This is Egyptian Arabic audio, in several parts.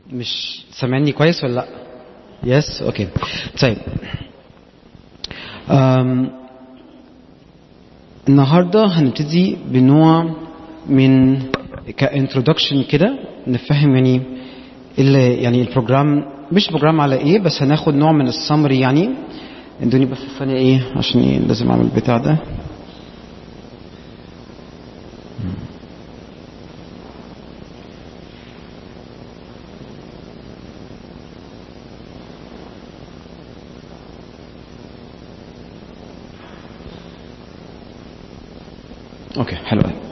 مش سامعني كويس ولا لا يس اوكي طيب أم النهارده هنبتدي بنوع من كانترودكشن كده نفهم يعني اللي يعني البروجرام مش بروجرام على ايه بس هناخد نوع من السمري يعني ادوني بس ثانيه ايه عشان ايه لازم اعمل البتاع ده اوكي حلو قوي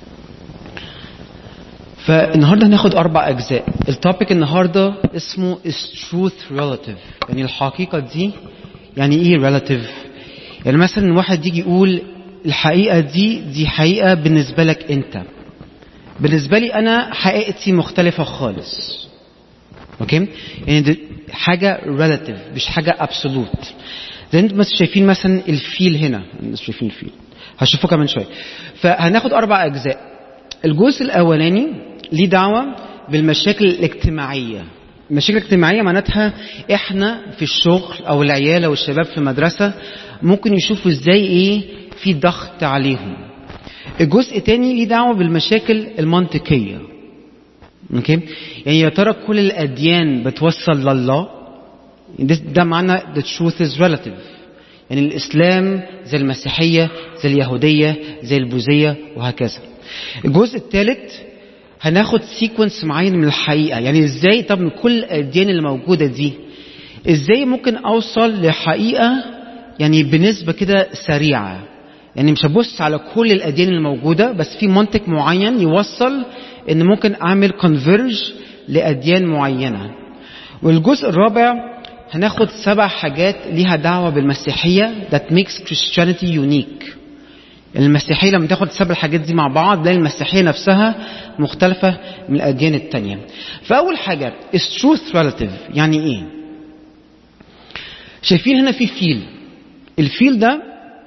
فالنهارده هناخد اربع اجزاء التوبيك النهارده اسمه is truth relative يعني الحقيقه دي يعني ايه relative يعني مثلا واحد يجي يقول الحقيقه دي دي حقيقه بالنسبه لك انت بالنسبه لي انا حقيقتي مختلفه خالص اوكي يعني دي حاجه relative مش حاجه absolute زي انتم بس شايفين مثلا الفيل هنا الناس شايفين الفيل هشوفه كمان شويه فهناخد اربع اجزاء الجزء الاولاني ليه دعوه بالمشاكل الاجتماعيه المشاكل الاجتماعيه معناتها احنا في الشغل او العيال او الشباب في المدرسه ممكن يشوفوا ازاي ايه في ضغط عليهم الجزء الثاني ليه دعوه بالمشاكل المنطقيه اوكي يعني يا ترى كل الاديان بتوصل لله ده, ده معنى the truth is relative يعني الإسلام زي المسيحية زي اليهودية زي البوذية وهكذا الجزء الثالث هناخد سيكونس معين من الحقيقة يعني ازاي طب من كل الأديان اللي موجودة دي ازاي ممكن أوصل لحقيقة يعني بنسبة كده سريعة يعني مش هبص على كل الأديان الموجودة بس في منطق معين يوصل إن ممكن أعمل كونفيرج لأديان معينة والجزء الرابع هناخد سبع حاجات ليها دعوة بالمسيحية that makes Christianity unique المسيحية لما تاخد السبع الحاجات دي مع بعض تلاقي المسيحية نفسها مختلفة من الأديان التانية فأول حاجة is truth relative يعني إيه شايفين هنا في فيل الفيل ده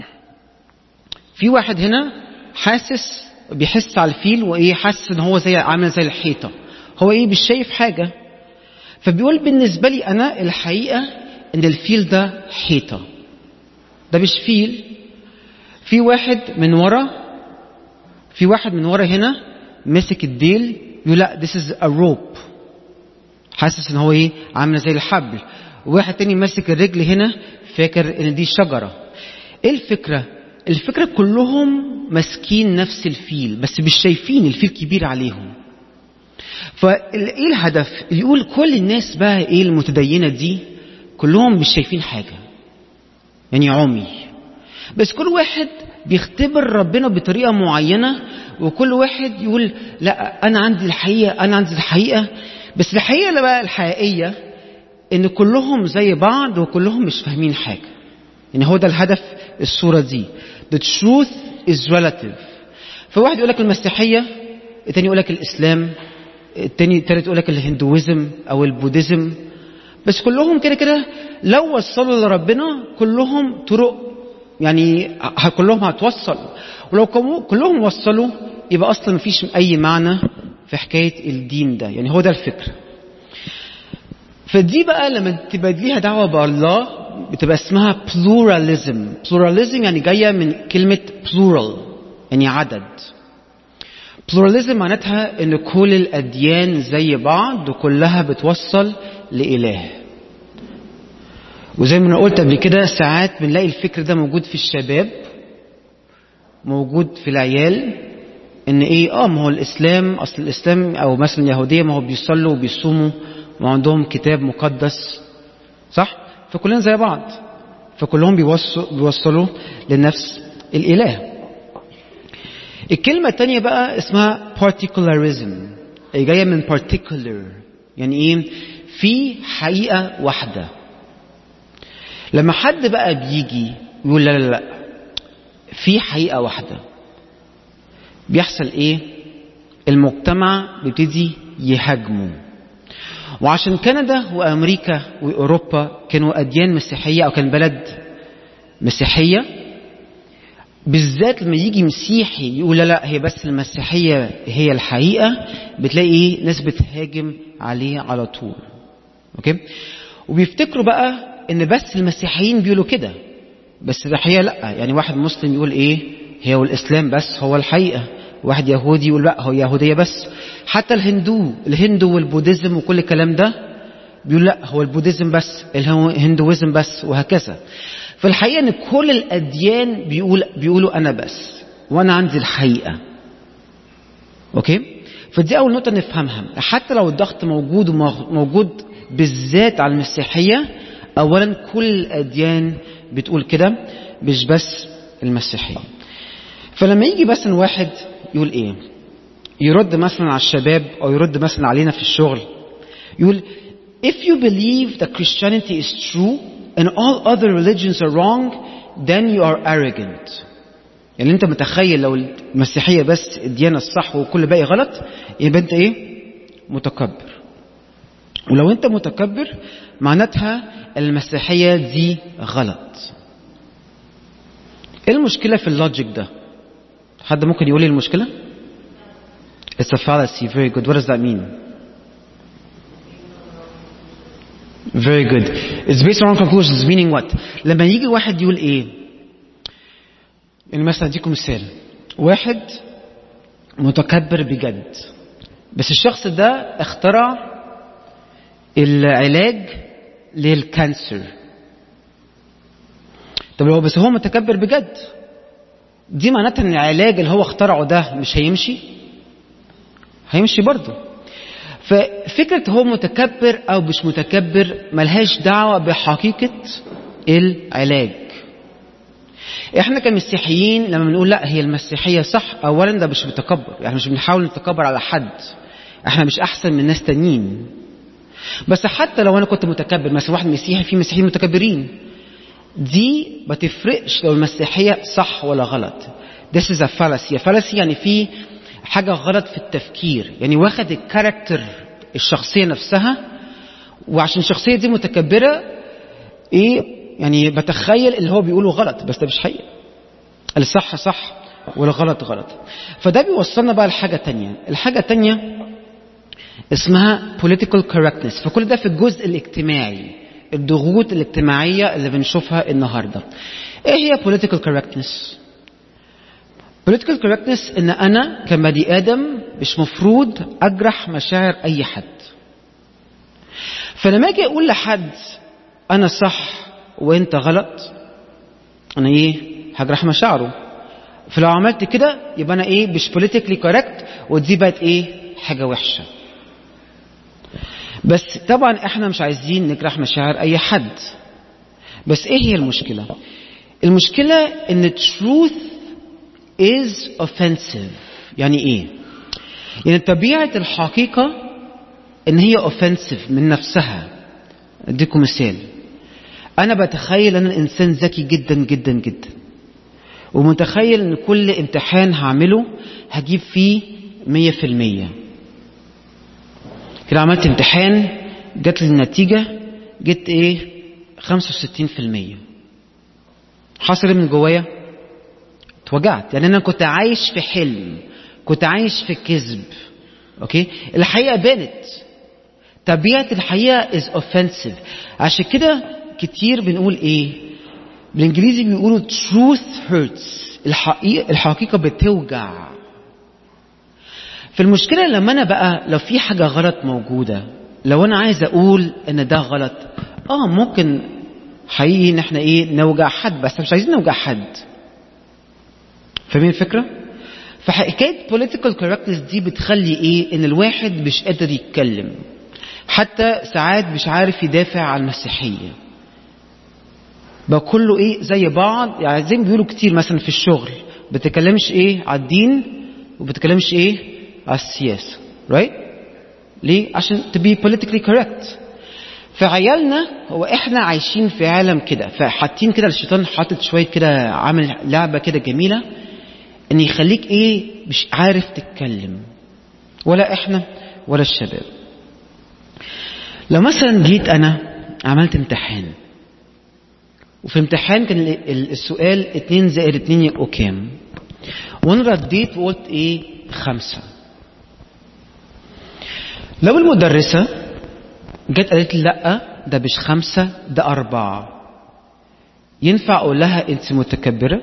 في واحد هنا حاسس بيحس على الفيل وايه حاسس ان هو زي عامل زي الحيطه هو ايه مش شايف حاجه فبيقول بالنسبة لي أنا الحقيقة إن الفيل ده حيطة ده مش فيل في واحد من ورا في واحد من ورا هنا مسك الديل يقول لا this is a rope حاسس ان هو ايه عامله زي الحبل وواحد تاني ماسك الرجل هنا فاكر ان دي شجره ايه الفكره الفكره كلهم ماسكين نفس الفيل بس مش شايفين الفيل كبير عليهم فايه الهدف يقول كل الناس بقى ايه المتدينه دي كلهم مش شايفين حاجه يعني عمي بس كل واحد بيختبر ربنا بطريقه معينه وكل واحد يقول لا انا عندي الحقيقه انا عندي الحقيقه بس الحقيقه اللي بقى الحقيقيه ان كلهم زي بعض وكلهم مش فاهمين حاجه يعني هو ده الهدف الصوره دي the truth is relative فواحد يقول لك المسيحيه التاني يقول لك الاسلام التاني التالت يقول لك الهندويزم او البوديزم بس كلهم كده كده لو وصلوا لربنا كلهم طرق يعني كلهم هتوصل ولو كلهم وصلوا يبقى اصلا مفيش اي معنى في حكايه الدين ده يعني هو ده الفكره فدي بقى لما تبقى ليها دعوه بالله بتبقى اسمها pluralism pluralism يعني جايه من كلمه plural يعني عدد بلوراليزم معناتها ان كل الاديان زي بعض وكلها بتوصل لاله وزي ما انا قلت قبل كده ساعات بنلاقي الفكر ده موجود في الشباب موجود في العيال ان ايه اه ما هو الاسلام اصل الاسلام او مثلا اليهوديه ما هو بيصلوا وبيصوموا وعندهم كتاب مقدس صح فكلنا زي بعض فكلهم بيوصلوا لنفس الاله الكلمة التانية بقى اسمها particularism هي جاية من particular يعني ايه في حقيقة واحدة لما حد بقى بيجي يقول لا لا لا في حقيقة واحدة بيحصل ايه المجتمع بيبتدي يهاجمه وعشان كندا وامريكا واوروبا كانوا اديان مسيحيه او كان بلد مسيحيه بالذات لما يجي مسيحي يقول لا لا هي بس المسيحية هي الحقيقة بتلاقي ايه ناس بتهاجم عليه على طول اوكي وبيفتكروا بقى ان بس المسيحيين بيقولوا كده بس الحقيقة لا يعني واحد مسلم يقول ايه هي والاسلام بس هو الحقيقة واحد يهودي يقول لا هو يهودية بس حتى الهندو الهندو والبوديزم وكل الكلام ده بيقول لا هو البوديزم بس الهندويزم بس وهكذا في الحقيقة ان كل الاديان بيقول بيقولوا انا بس وانا عندي الحقيقة اوكي فدي اول نقطة نفهمها حتى لو الضغط موجود وموجود بالذات على المسيحية اولا كل الاديان بتقول كده مش بس المسيحية فلما يجي بس واحد يقول ايه يرد مثلا على الشباب او يرد مثلا علينا في الشغل يقول if you believe that Christianity is true and all other religions are wrong then you are arrogant يعني انت متخيل لو المسيحية بس الديانة الصح وكل باقي غلط يبقى انت ايه متكبر ولو انت متكبر معناتها المسيحية دي غلط ايه المشكلة في اللوجيك ده حد ممكن يقول لي المشكلة It's a fallacy. Very good. What does that mean? Very good. It's based on conclusions. Meaning what? لما يجي واحد يقول ايه؟ يعني مثلا اديكم مثال. واحد متكبر بجد. بس الشخص ده اخترع العلاج للكانسر. طب لو بس هو متكبر بجد دي معناتها ان العلاج اللي هو اخترعه ده مش هيمشي هيمشي برضه ففكرة هو متكبر أو مش متكبر ملهاش دعوة بحقيقة العلاج احنا كمسيحيين لما بنقول لا هي المسيحية صح أولا ده مش بتكبر يعني مش بنحاول نتكبر على حد احنا مش أحسن من ناس تانيين بس حتى لو أنا كنت متكبر مثلا واحد مسيحي في مسيحيين متكبرين دي ما تفرقش لو المسيحية صح ولا غلط This is a fallacy. A fallacy يعني في حاجة غلط في التفكير يعني واخد الكاركتر الشخصية نفسها وعشان الشخصية دي متكبرة ايه يعني بتخيل اللي هو بيقوله غلط بس ده مش حقيقة الصح صح والغلط غلط فده بيوصلنا بقى لحاجة تانية الحاجة التانية اسمها political correctness فكل ده في الجزء الاجتماعي الضغوط الاجتماعية اللي بنشوفها النهاردة ايه هي political correctness political correctness ان انا كبني ادم مش مفروض اجرح مشاعر اي حد فلما اجي اقول لحد انا صح وانت غلط انا ايه هجرح مشاعره فلو عملت كده يبقى انا ايه مش politically correct ودي بقت ايه حاجه وحشه بس طبعا احنا مش عايزين نجرح مشاعر اي حد بس ايه هي المشكله المشكله ان truth is offensive يعني ايه يعني طبيعة الحقيقة ان هي offensive من نفسها اديكم مثال انا بتخيل ان الانسان ذكي جدا جدا جدا ومتخيل ان كل امتحان هعمله هجيب فيه مية في المية كده عملت امتحان جات لي النتيجة جبت ايه خمسة وستين في المية حصل من جوايا اتوجعت يعني انا كنت عايش في حلم كنت عايش في كذب اوكي الحقيقه بانت طبيعه الحقيقه is offensive عشان كده كتير بنقول ايه بالانجليزي بيقولوا truth hurts الحقيقه الحقيقه بتوجع في المشكله لما انا بقى لو في حاجه غلط موجوده لو انا عايز اقول ان ده غلط اه ممكن حقيقي ان احنا ايه نوجع حد بس مش عايزين نوجع حد فاهمين الفكرة؟ فحكاية political correctness دي بتخلي ايه ان الواحد مش قادر يتكلم حتى ساعات مش عارف يدافع عن المسيحية بقى كله ايه زي بعض يعني زي ما بيقولوا كتير مثلا في الشغل بتكلمش ايه على الدين وبتكلمش ايه على السياسة right ليه عشان to be politically correct فعيالنا هو احنا عايشين في عالم كده فحاطين كده الشيطان حاطط شويه كده عامل لعبه كده جميله ان يخليك ايه مش عارف تتكلم ولا احنا ولا الشباب لو مثلا جيت انا عملت امتحان وفي امتحان كان السؤال اتنين زائد اتنين يبقوا كام وانا رديت وقلت ايه خمسة لو المدرسة جت قالت لي لا ده مش خمسة ده أربعة ينفع أقول لها أنت متكبرة؟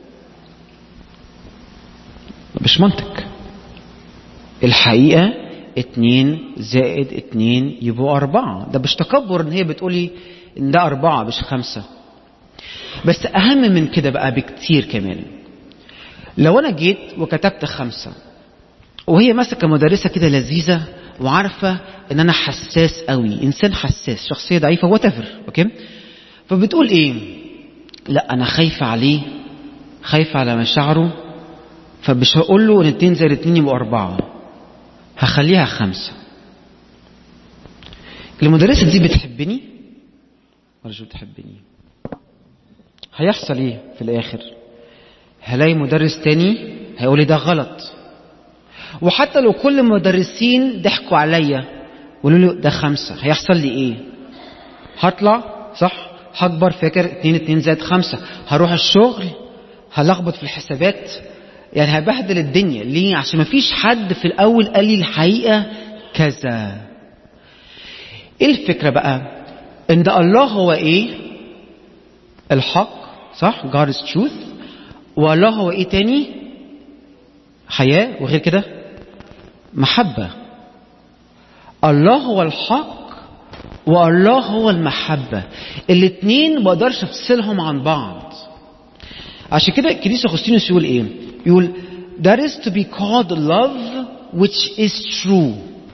مش منطق الحقيقة اتنين زائد اتنين يبقوا أربعة ده مش تكبر إن هي بتقولي إن ده أربعة مش خمسة بس أهم من كده بقى بكتير كمان لو أنا جيت وكتبت خمسة وهي ماسكة مدرسة كده لذيذة وعارفة إن أنا حساس قوي إنسان حساس شخصية ضعيفة واتفر أوكي فبتقول إيه لا أنا خايفة عليه خايفة على مشاعره فمش هقول له ان اتنين زائد اتنين يبقوا أربعة هخليها خمسة المدرسة دي بتحبني ولا مش بتحبني هيحصل ايه في الآخر هلاقي مدرس تاني هيقول لي ده غلط وحتى لو كل المدرسين ضحكوا عليا وقالوا لي ده خمسة هيحصل لي ايه هطلع صح هكبر فاكر اتنين اتنين زائد خمسة هروح الشغل هلخبط في الحسابات يعني هبهدل الدنيا ليه عشان مفيش حد في الاول قال لي الحقيقه كذا ايه الفكره بقى ان ده الله هو ايه الحق صح God is truth والله هو ايه تاني حياه وغير كده محبه الله هو الحق والله هو المحبه الاتنين ما اقدرش افصلهم عن بعض عشان كده الكنيسه اغسطينوس يقول ايه يقول that is to be called love which is true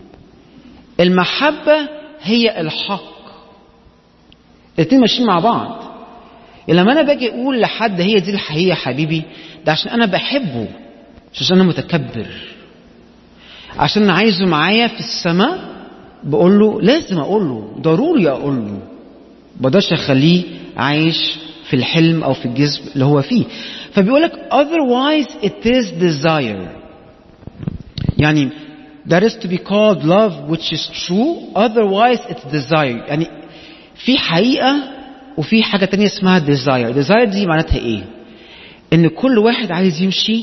المحبة هي الحق الاتنين ماشيين مع بعض لما انا باجي اقول لحد هي دي الحقيقة يا حبيبي ده عشان انا بحبه مش عشان انا متكبر عشان انا عايزه معايا في السماء بقول له لازم اقول له ضروري اقول له بقدرش اخليه عايش في الحلم او في الجسم اللي هو فيه فبيقول لك otherwise it is desire يعني that is to be called love which is true otherwise it's desire يعني في حقيقة وفي حاجة تانية اسمها desire desire دي معناتها ايه ان كل واحد عايز يمشي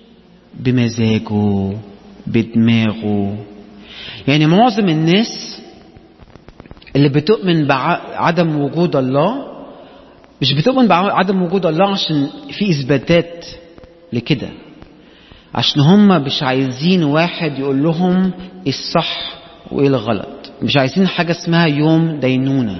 بمزاجه بدماغه يعني معظم الناس اللي بتؤمن بعدم وجود الله مش بتؤمن بعدم وجود الله عشان في اثباتات لكده عشان هم مش عايزين واحد يقول لهم ايه الصح وايه الغلط مش عايزين حاجه اسمها يوم دينونه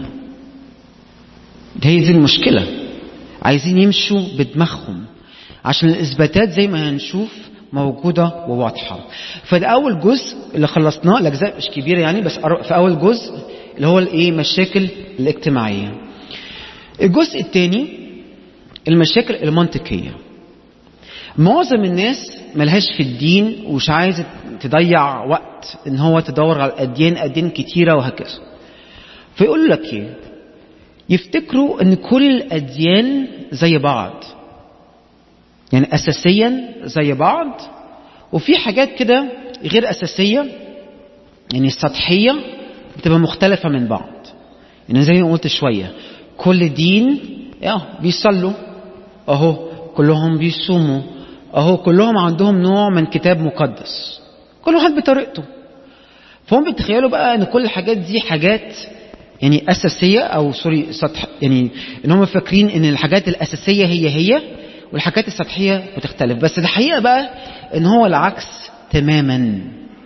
ده هي دي المشكله عايزين يمشوا بدماغهم عشان الاثباتات زي ما هنشوف موجودة وواضحة فده أول جزء اللي خلصناه الأجزاء مش كبيرة يعني بس في أول جزء اللي هو الإيه مشاكل الاجتماعية الجزء الثاني المشاكل المنطقية معظم الناس ملهاش في الدين ومش عايزة تضيع وقت ان هو تدور على الأديان أديان كتيرة وهكذا فيقول لك ايه يفتكروا ان كل الأديان زي بعض يعني أساسيا زي بعض وفي حاجات كده غير أساسية يعني سطحية بتبقى مختلفة من بعض يعني زي ما قلت شوية كل دين اه بيصلوا اهو كلهم بيصوموا اهو كلهم عندهم نوع من كتاب مقدس كل واحد بطريقته فهم بيتخيلوا بقى ان كل الحاجات دي حاجات يعني اساسيه او سوري سطح يعني ان هم فاكرين ان الحاجات الاساسيه هي هي والحاجات السطحيه بتختلف بس الحقيقه بقى ان هو العكس تماما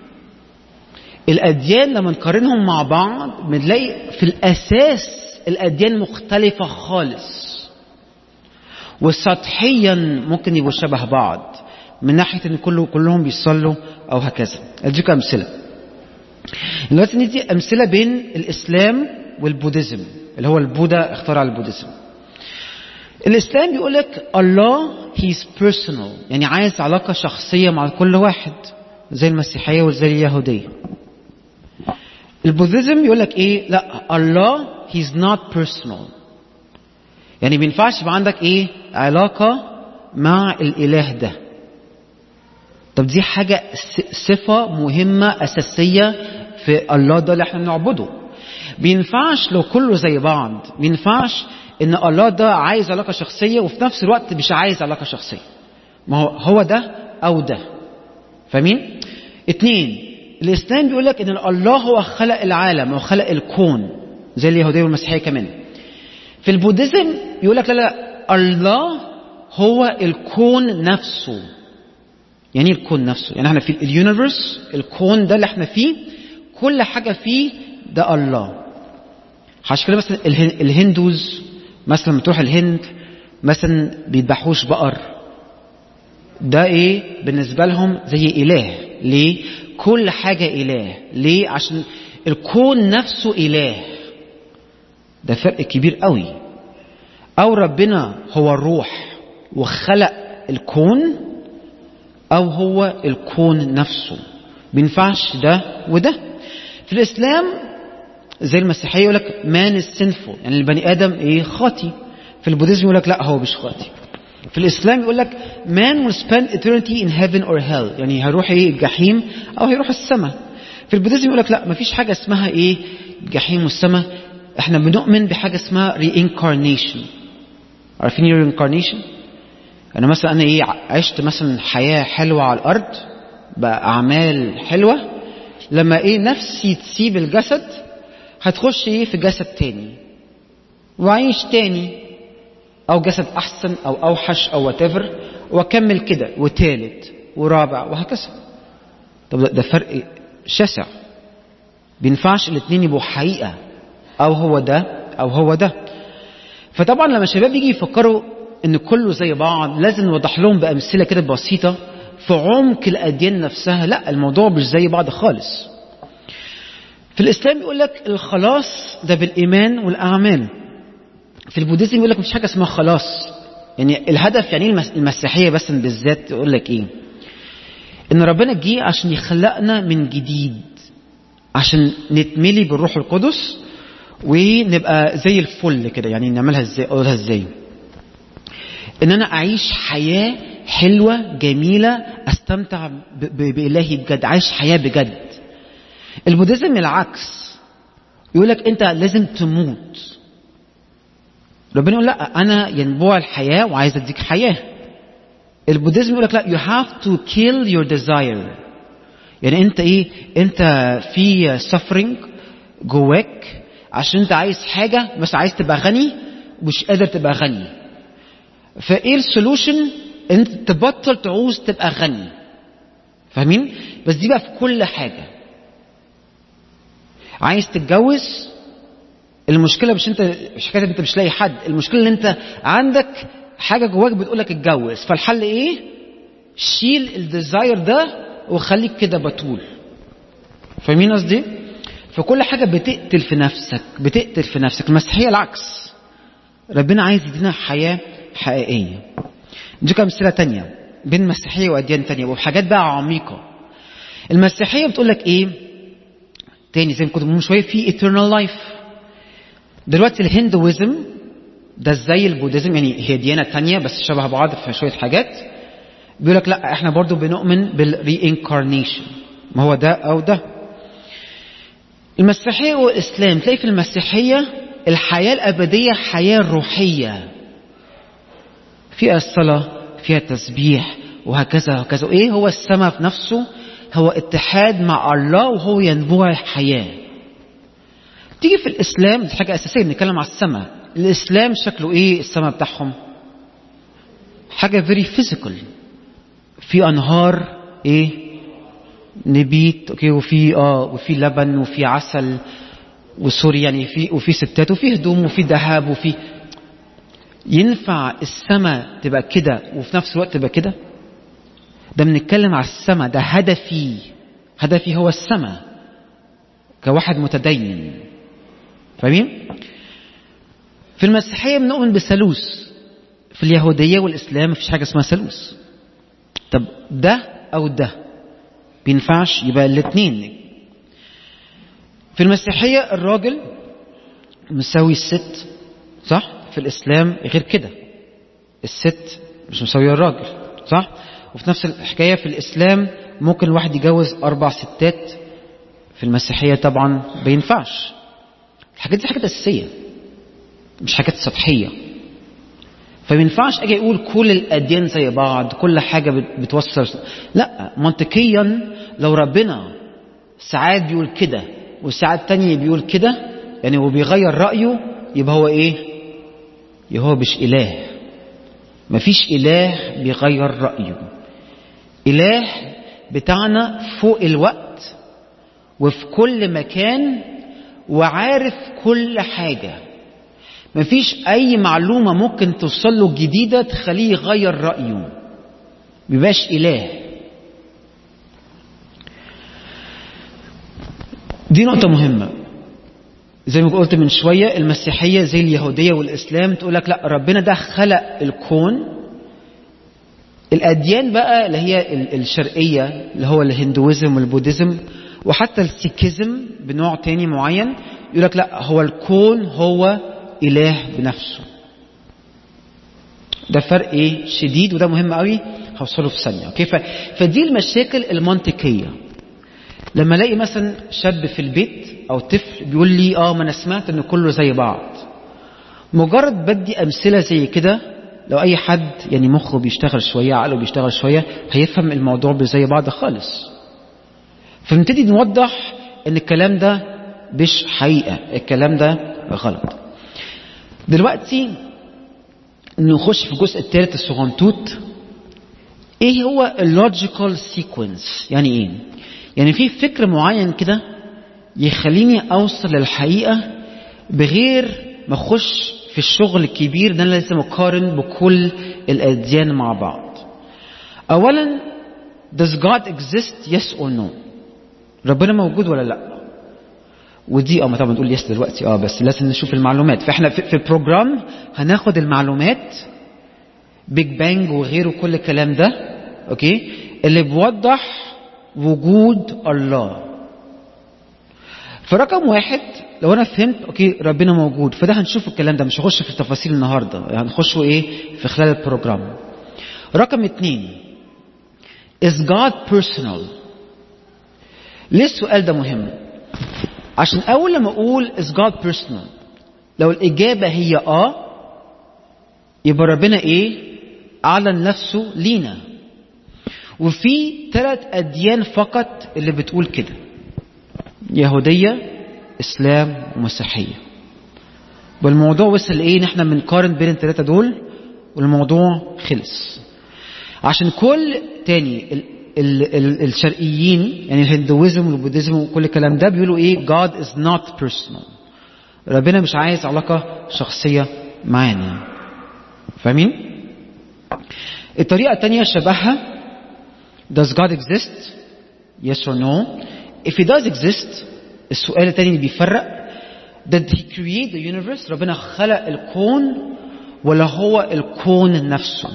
الاديان لما نقارنهم مع بعض بنلاقي في الاساس الأديان مختلفة خالص وسطحيا ممكن يبقوا شبه بعض من ناحية ان كله كلهم بيصلوا او هكذا اديكم امثلة دلوقتي ندي امثلة بين الاسلام والبوديزم اللي هو البوذا اخترع البوديزم الاسلام بيقول لك الله هيز بيرسونال يعني عايز علاقة شخصية مع كل واحد زي المسيحية وزي اليهودية البوذيزم يقول لك ايه لا الله he's not personal يعني ما ينفعش يبقى عندك ايه علاقه مع الاله ده طب دي حاجه صفه مهمه اساسيه في الله ده اللي احنا بنعبده ما ينفعش لو كله زي بعض ما ينفعش ان الله ده عايز علاقه شخصيه وفي نفس الوقت مش عايز علاقه شخصيه ما هو هو ده او ده فاهمين اتنين الاسلام بيقول لك ان الله هو خلق العالم وخلق الكون زي اليهوديه والمسيحيه كمان في البوديزم يقول لك لا لا الله هو الكون نفسه يعني ايه الكون نفسه يعني احنا في اليونيفرس الكون ده اللي احنا فيه كل حاجه فيه ده الله عشان كده مثلا الهندوز مثلا لما تروح الهند مثلا بيذبحوش بقر ده ايه بالنسبه لهم زي اله ليه كل حاجه اله ليه عشان الكون نفسه اله ده فرق كبير قوي او ربنا هو الروح وخلق الكون او هو الكون نفسه بينفعش ده وده في الاسلام زي المسيحيه يقول لك مان السنفو يعني البني ادم ايه خاطي في البوديزم يقول لك لا هو مش خاطي في الاسلام يقول لك man will spend eternity in heaven or hell يعني هيروح ايه الجحيم او هيروح السماء في البوديزم يقول لك لا مفيش حاجه اسمها ايه الجحيم والسماء احنا بنؤمن بحاجه اسمها reincarnation عارفين ايه reincarnation انا مثلا انا ايه عشت مثلا حياه حلوه على الارض باعمال حلوه لما ايه نفسي تسيب الجسد هتخش ايه في جسد تاني وعيش تاني او جسد احسن او اوحش او whatever واكمل كده وتالت ورابع وهكذا طب ده فرق شاسع بينفعش الاتنين يبقوا حقيقة او هو ده او هو ده فطبعا لما الشباب يجي يفكروا ان كله زي بعض لازم نوضح لهم بامثله كده بسيطه في عمق الاديان نفسها لا الموضوع مش زي بعض خالص في الاسلام يقول لك الخلاص ده بالايمان والاعمال في البوديزم يقول لك مفيش حاجه اسمها خلاص يعني الهدف يعني المسيحيه بس بالذات يقول لك ايه ان ربنا جه عشان يخلقنا من جديد عشان نتملي بالروح القدس ونبقى زي الفل كده يعني نعملها ازاي اقولها ازاي ان انا اعيش حياه حلوه جميله استمتع بالهي بجد عايش حياه بجد البوديزم العكس يقول لك انت لازم تموت ربنا يقول لا انا ينبوع الحياه وعايز اديك حياه البوديزم يقول لك لا you have to kill your desire يعني انت ايه انت في suffering جواك عشان انت عايز حاجه بس عايز تبقى غني ومش قادر تبقى غني فايه السولوشن انت تبطل تعوز تبقى غني فاهمين بس دي بقى في كل حاجه عايز تتجوز المشكله مش انت مش حكايه انت مش لاقي حد المشكله ان انت عندك حاجه جواك بتقول لك اتجوز فالحل ايه شيل الديزاير ده وخليك كده بتول فاهمين قصدي فكل حاجه بتقتل في نفسك بتقتل في نفسك المسيحيه العكس ربنا عايز يدينا حياه حقيقيه نديك امثله تانية بين المسيحيه واديان تانية وحاجات بقى عميقه المسيحيه بتقول لك ايه تاني زي ما كنت من شويه في eternal life دلوقتي الهندويزم ده زي البوديزم يعني هي ديانه تانية بس شبه بعض في شويه حاجات بيقول لك لا احنا برضو بنؤمن بالرينكارنيشن ما هو ده او ده المسيحيه والاسلام تلاقي في المسيحيه الحياه الابديه حياه روحيه فيها الصلاه فيها التسبيح وهكذا وهكذا وايه هو السماء في نفسه هو اتحاد مع الله وهو ينبوع الحياه تيجي في الاسلام دي حاجه اساسيه بنتكلم على السماء الاسلام شكله ايه السماء بتاعهم حاجه فيري فيزيكال في انهار ايه نبيت اوكي وفي اه وفي لبن وفي عسل وسوري يعني في وفي ستات وفي هدوم وفي ذهب وفي ينفع السماء تبقى كده وفي نفس الوقت تبقى كده ده بنتكلم على السماء ده هدفي هدفي هو السماء كواحد متدين فاهمين في المسيحية بنؤمن بثالوث في اليهودية والإسلام مفيش حاجة اسمها ثالوث طب ده أو ده بينفعش يبقى الاثنين في المسيحية الراجل مساوي الست صح في الإسلام غير كده الست مش مساوية الراجل صح وفي نفس الحكاية في الإسلام ممكن الواحد يجوز أربع ستات في المسيحية طبعا بينفعش الحاجات دي حاجات أساسية مش حاجات سطحية فما ينفعش اجي اقول كل الاديان زي بعض كل حاجة بتوصل لا منطقيا لو ربنا ساعات بيقول كده وساعات تانية بيقول كده يعني هو بيغير رأيه يبقى هو ايه يبقى هو مش اله مفيش اله بيغير رأيه اله بتاعنا فوق الوقت وفي كل مكان وعارف كل حاجة مفيش أي معلومة ممكن توصل له جديدة تخليه يغير رأيه ميبقاش إله دي نقطة مهمة زي ما قلت من شوية المسيحية زي اليهودية والإسلام تقول لك لا ربنا ده خلق الكون الأديان بقى اللي هي الشرقية اللي هو الهندويزم والبوديزم وحتى السيكيزم بنوع تاني معين يقول لك لا هو الكون هو إله بنفسه ده فرق ايه شديد وده مهم قوي هوصله في ثانيه اوكي فدي المشاكل المنطقيه لما الاقي مثلا شاب في البيت او طفل بيقول لي اه ما انا سمعت ان كله زي بعض مجرد بدي امثله زي كده لو اي حد يعني مخه بيشتغل شويه عقله بيشتغل شويه هيفهم الموضوع زي بعض خالص فنبتدي نوضح ان الكلام ده مش حقيقه الكلام ده غلط دلوقتي نخش في الجزء الثالث الصغنطوط ايه هو اللوجيكال سيكونس يعني ايه يعني في فكر معين كده يخليني اوصل للحقيقه بغير ما اخش في الشغل الكبير ده انا لازم اقارن بكل الاديان مع بعض اولا does God exist yes or no ربنا موجود ولا لا ودي اه ما طبعا تقول يس دلوقتي اه بس لازم نشوف المعلومات فاحنا في, في البروجرام هناخد المعلومات بيج بانج وغيره كل الكلام ده اوكي اللي بيوضح وجود الله فرقم واحد لو انا فهمت اوكي ربنا موجود فده هنشوف الكلام ده مش هخش في التفاصيل النهارده هنخشه ايه في خلال البروجرام رقم اتنين is God personal ليه السؤال ده مهم عشان اول لما اقول is God personal لو الاجابه هي اه يبقى ربنا ايه اعلن نفسه لينا وفي ثلاث اديان فقط اللي بتقول كده يهوديه اسلام ومسيحيه والموضوع وصل لايه ان احنا بنقارن بين الثلاثه دول والموضوع خلص عشان كل تاني ال ال ال الشرقيين يعني الهندويزم والبوديزم وكل الكلام ده بيقولوا ايه God is not personal ربنا مش عايز علاقة شخصية معانا فاهمين؟ الطريقة التانية شبهها Does God exist? Yes or no? If he does exist السؤال التاني اللي بيفرق Did he create the universe? ربنا خلق الكون ولا هو الكون نفسه؟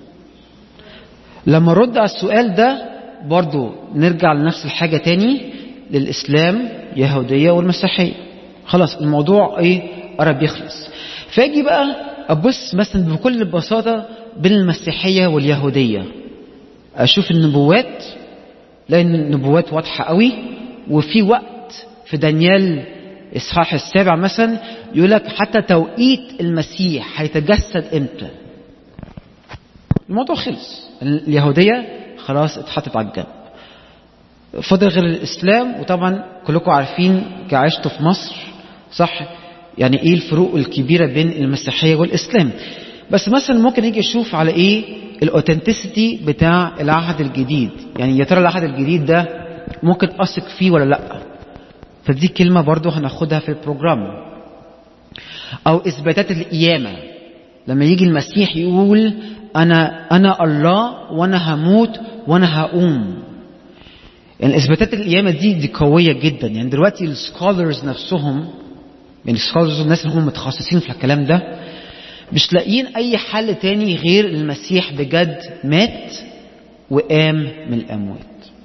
لما رد على السؤال ده برضو نرجع لنفس الحاجة تاني للإسلام يهودية والمسيحية خلاص الموضوع ايه قرب يخلص فاجي بقى ابص مثلا بكل بساطة بين المسيحية واليهودية اشوف النبوات لان النبوات واضحة قوي وفي وقت في دانيال اصحاح السابع مثلا يقول لك حتى توقيت المسيح هيتجسد امتى الموضوع خلص اليهودية خلاص اتحطت على الجنب فضل غير الإسلام وطبعا كلكم عارفين كعشتوا في مصر صح يعني ايه الفروق الكبيرة بين المسيحية والإسلام بس مثلا ممكن نيجي نشوف على ايه الاوثنتسيتي بتاع العهد الجديد يعني يا ترى العهد الجديد ده ممكن اثق فيه ولا لا فدي كلمة برضو هناخدها في البروجرام او اثباتات القيامة لما يجي المسيح يقول انا انا الله وانا هموت وانا هقوم يعني اثباتات القيامه دي دي قويه جدا يعني دلوقتي السكولرز نفسهم يعني السكولرز الناس اللي هم متخصصين في الكلام ده مش لاقيين اي حل تاني غير المسيح بجد مات وقام من الاموات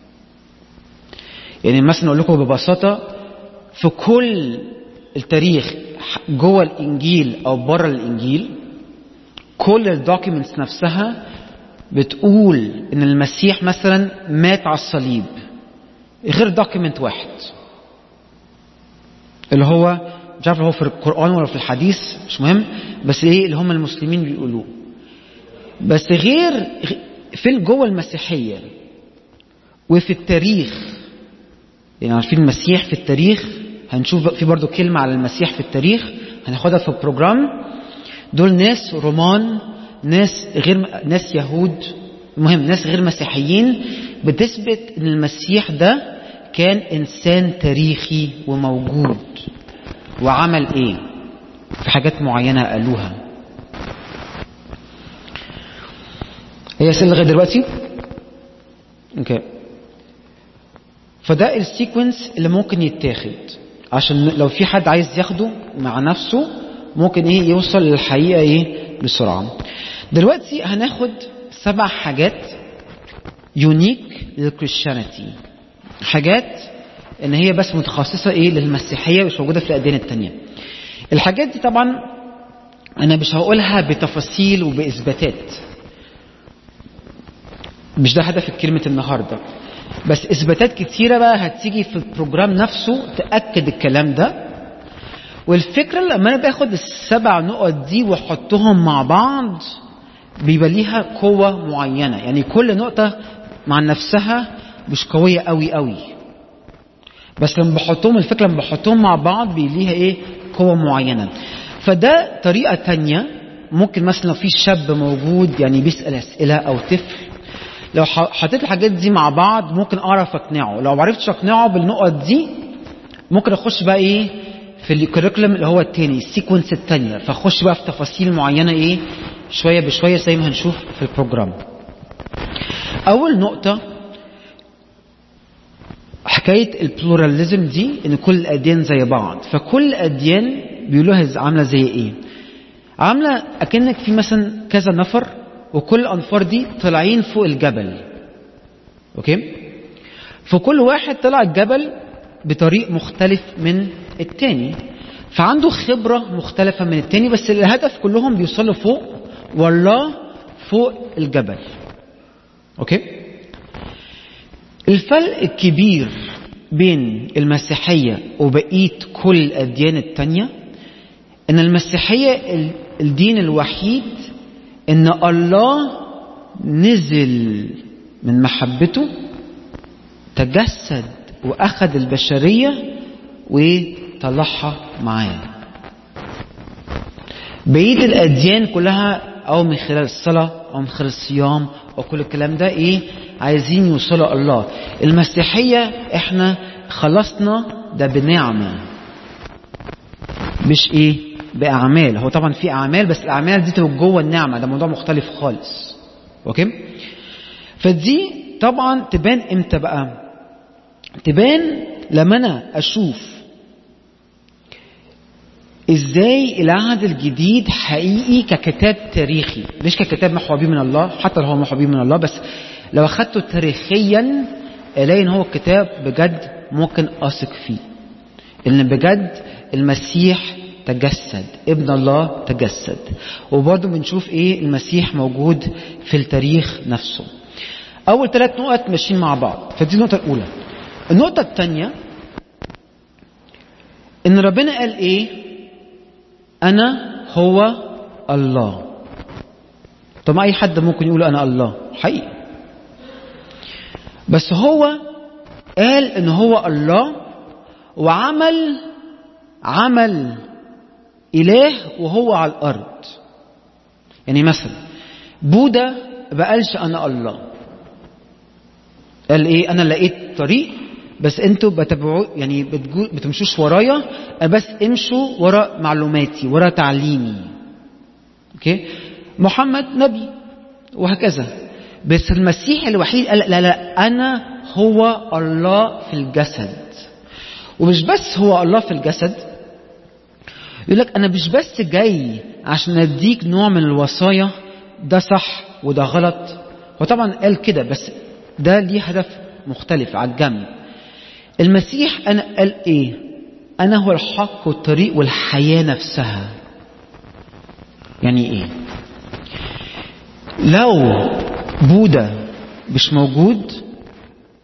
يعني مثلا اقول لكم ببساطه في كل التاريخ جوه الانجيل او بره الانجيل كل الدوكيومنتس نفسها بتقول ان المسيح مثلا مات على الصليب غير دوكيمنت واحد اللي هو مش عارف هو في القرآن ولا في الحديث مش مهم بس ايه اللي هم المسلمين بيقولوه بس غير في جوه المسيحية وفي التاريخ يعني عارفين المسيح في التاريخ هنشوف في برضو كلمة على المسيح في التاريخ هناخدها في البروجرام دول ناس رومان ناس غير ناس يهود المهم ناس غير مسيحيين بتثبت ان المسيح ده كان انسان تاريخي وموجود وعمل ايه في حاجات معينة قالوها هي اسئله لغايه دلوقتي اوكي فده السيكونس اللي ممكن يتاخد عشان لو في حد عايز ياخده مع نفسه ممكن ايه يوصل للحقيقه ايه بسرعه دلوقتي هناخد سبع حاجات يونيك للكريستيانيتي حاجات ان هي بس متخصصه ايه للمسيحيه مش موجوده في الاديان التانية الحاجات دي طبعا انا مش هقولها بتفاصيل وباثباتات مش ده هدف كلمة النهاردة بس إثباتات كتيرة بقى هتيجي في البروجرام نفسه تأكد الكلام ده والفكرة لما أنا باخد السبع نقط دي وأحطهم مع بعض بيبقى ليها قوة معينة يعني كل نقطة مع نفسها مش قوية قوي قوي بس لما بحطهم الفكرة لما بحطهم مع بعض بيبقى ليها إيه قوة معينة فده طريقة تانية ممكن مثلا لو في شاب موجود يعني بيسأل أسئلة أو طفل لو حطيت الحاجات دي مع بعض ممكن اعرف اقنعه لو ما عرفتش اقنعه بالنقط دي ممكن اخش بقى ايه في الكوريكولم اللي هو التاني السيكونس التانية فاخش بقى في تفاصيل معينة ايه شوية بشوية زي ما هنشوف في البروجرام اول نقطة حكاية البلوراليزم دي ان كل الاديان زي بعض فكل الاديان بيقولوها عاملة زي ايه عاملة اكنك في مثلا كذا نفر وكل الأنفار دي طالعين فوق الجبل أوكي فكل واحد طلع الجبل بطريق مختلف من التاني فعنده خبرة مختلفة من التاني بس الهدف كلهم بيوصلوا فوق والله فوق الجبل أوكي الفرق الكبير بين المسيحية وبقية كل الأديان التانية إن المسيحية الدين الوحيد ان الله نزل من محبته تجسد واخذ البشريه وطلعها معاه بقيه الاديان كلها او من خلال الصلاه او من خلال الصيام او كل الكلام ده ايه عايزين يوصلوا الله المسيحيه احنا خلصنا ده بنعمه مش ايه باعمال هو طبعا في اعمال بس الاعمال دي تبقى جوه النعمه ده موضوع مختلف خالص اوكي فدي طبعا تبان امتى بقى تبان لما انا اشوف ازاي العهد الجديد حقيقي ككتاب تاريخي مش ككتاب محو به من الله حتى لو هو محو به من الله بس لو اخدته تاريخيا الاقي ان هو كتاب بجد ممكن اثق فيه ان بجد المسيح تجسد ابن الله تجسد وبرضه بنشوف ايه المسيح موجود في التاريخ نفسه اول ثلاث نقط ماشيين مع بعض فدي النقطه الاولى النقطه الثانيه ان ربنا قال ايه انا هو الله طب ما اي حد ممكن يقول انا الله حقيقي بس هو قال ان هو الله وعمل عمل إله وهو على الأرض يعني مثلا بوذا ما قالش أنا الله قال إيه أنا لقيت طريق بس انتوا بتبعوا يعني بتمشوش ورايا بس امشوا ورا معلوماتي ورا تعليمي اوكي محمد نبي وهكذا بس المسيح الوحيد قال لا لا انا هو الله في الجسد ومش بس هو الله في الجسد يقول لك انا مش بس جاي عشان اديك نوع من الوصايا ده صح وده غلط هو طبعا قال كده بس ده ليه هدف مختلف على الجنب المسيح انا قال ايه انا هو الحق والطريق والحياه نفسها يعني ايه لو بوذا مش موجود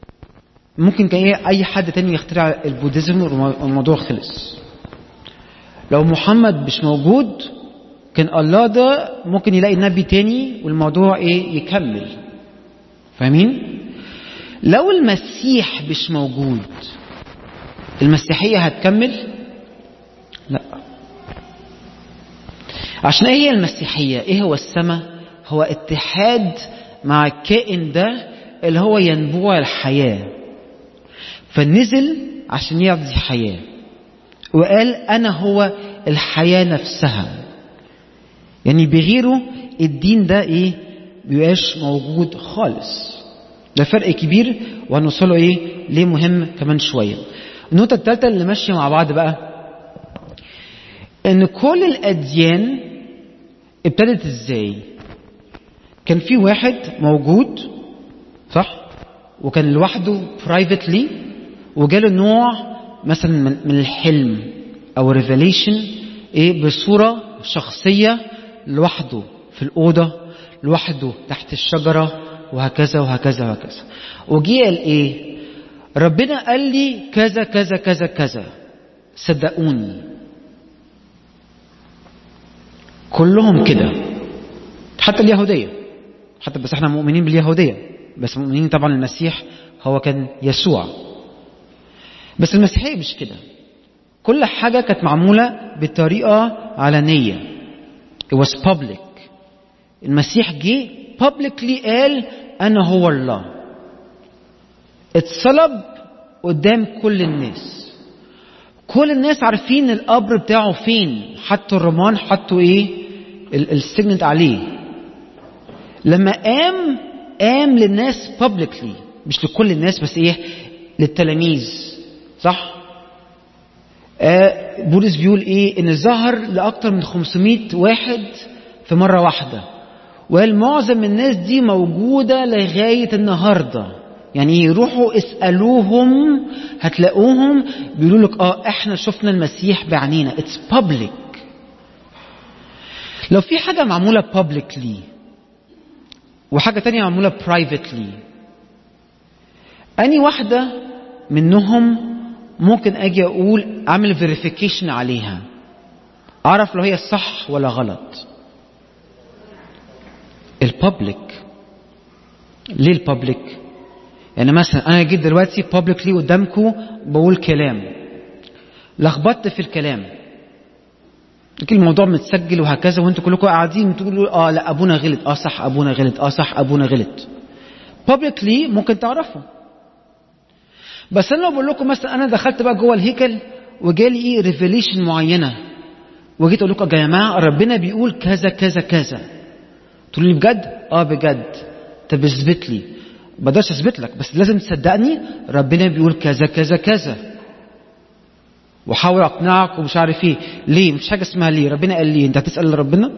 ممكن كان اي حد تاني يخترع البوديزم والموضوع خلص لو محمد مش موجود كان الله ده ممكن يلاقي نبي تاني والموضوع ايه يكمل فاهمين لو المسيح مش موجود المسيحية هتكمل لا عشان ايه هي المسيحية ايه هو السماء هو اتحاد مع الكائن ده اللي هو ينبوع الحياة فنزل عشان يعطي حياة وقال انا هو الحياة نفسها يعني بغيره الدين ده ايه بيبقاش موجود خالص ده فرق كبير وهنوصله ايه ليه مهم كمان شوية النقطة الثالثة اللي ماشية مع بعض بقى ان كل الاديان ابتدت ازاي كان في واحد موجود صح وكان لوحده برايفتلي وجاله نوع مثلا من الحلم او ريفيليشن ايه بصوره شخصيه لوحده في الاوضه لوحده تحت الشجره وهكذا وهكذا وهكذا وجي قال ايه ربنا قال لي كذا كذا كذا كذا صدقوني كلهم كده حتى اليهوديه حتى بس احنا مؤمنين باليهوديه بس مؤمنين طبعا المسيح هو كان يسوع بس المسيحيه مش كده كل حاجه كانت معموله بطريقه علنيه it was public المسيح جه publicly قال انا هو الله اتصلب قدام كل الناس كل الناس عارفين القبر بتاعه فين حطوا الرمان حطوا ايه السجنت عليه لما قام قام للناس publicly مش لكل الناس بس ايه للتلاميذ صح آه بولس بيقول ايه ان ظهر لاكتر من 500 واحد في مرة واحدة وقال معظم الناس دي موجودة لغاية النهاردة يعني يروحوا اسألوهم هتلاقوهم بيقولوا لك اه احنا شفنا المسيح بعينينا اتس public لو في حاجة معمولة publicly وحاجة تانية معمولة privately أني واحدة منهم ممكن أجي أقول أعمل verification عليها أعرف لو هي صح ولا غلط الببليك ليه الببليك يعني مثلا أنا جيت دلوقتي publicly قدامكم بقول كلام لخبطت في الكلام لكن الموضوع متسجل وهكذا وانتوا كلكم قاعدين تقولوا اه لا ابونا غلط اه صح ابونا غلط اه صح ابونا غلط publicly ممكن تعرفوا بس انا لو بقول لكم مثلا انا دخلت بقى جوه الهيكل وجالي ايه ريفيليشن معينه وجيت اقول لكم يا جماعه ربنا بيقول كذا كذا كذا تقولوا لي بجد اه بجد طب اثبت لي ما اقدرش اثبت لك بس لازم تصدقني ربنا بيقول كذا كذا كذا وحاول اقنعك ومش عارف ايه ليه مفيش حاجه اسمها ليه ربنا قال ليه انت هتسال ربنا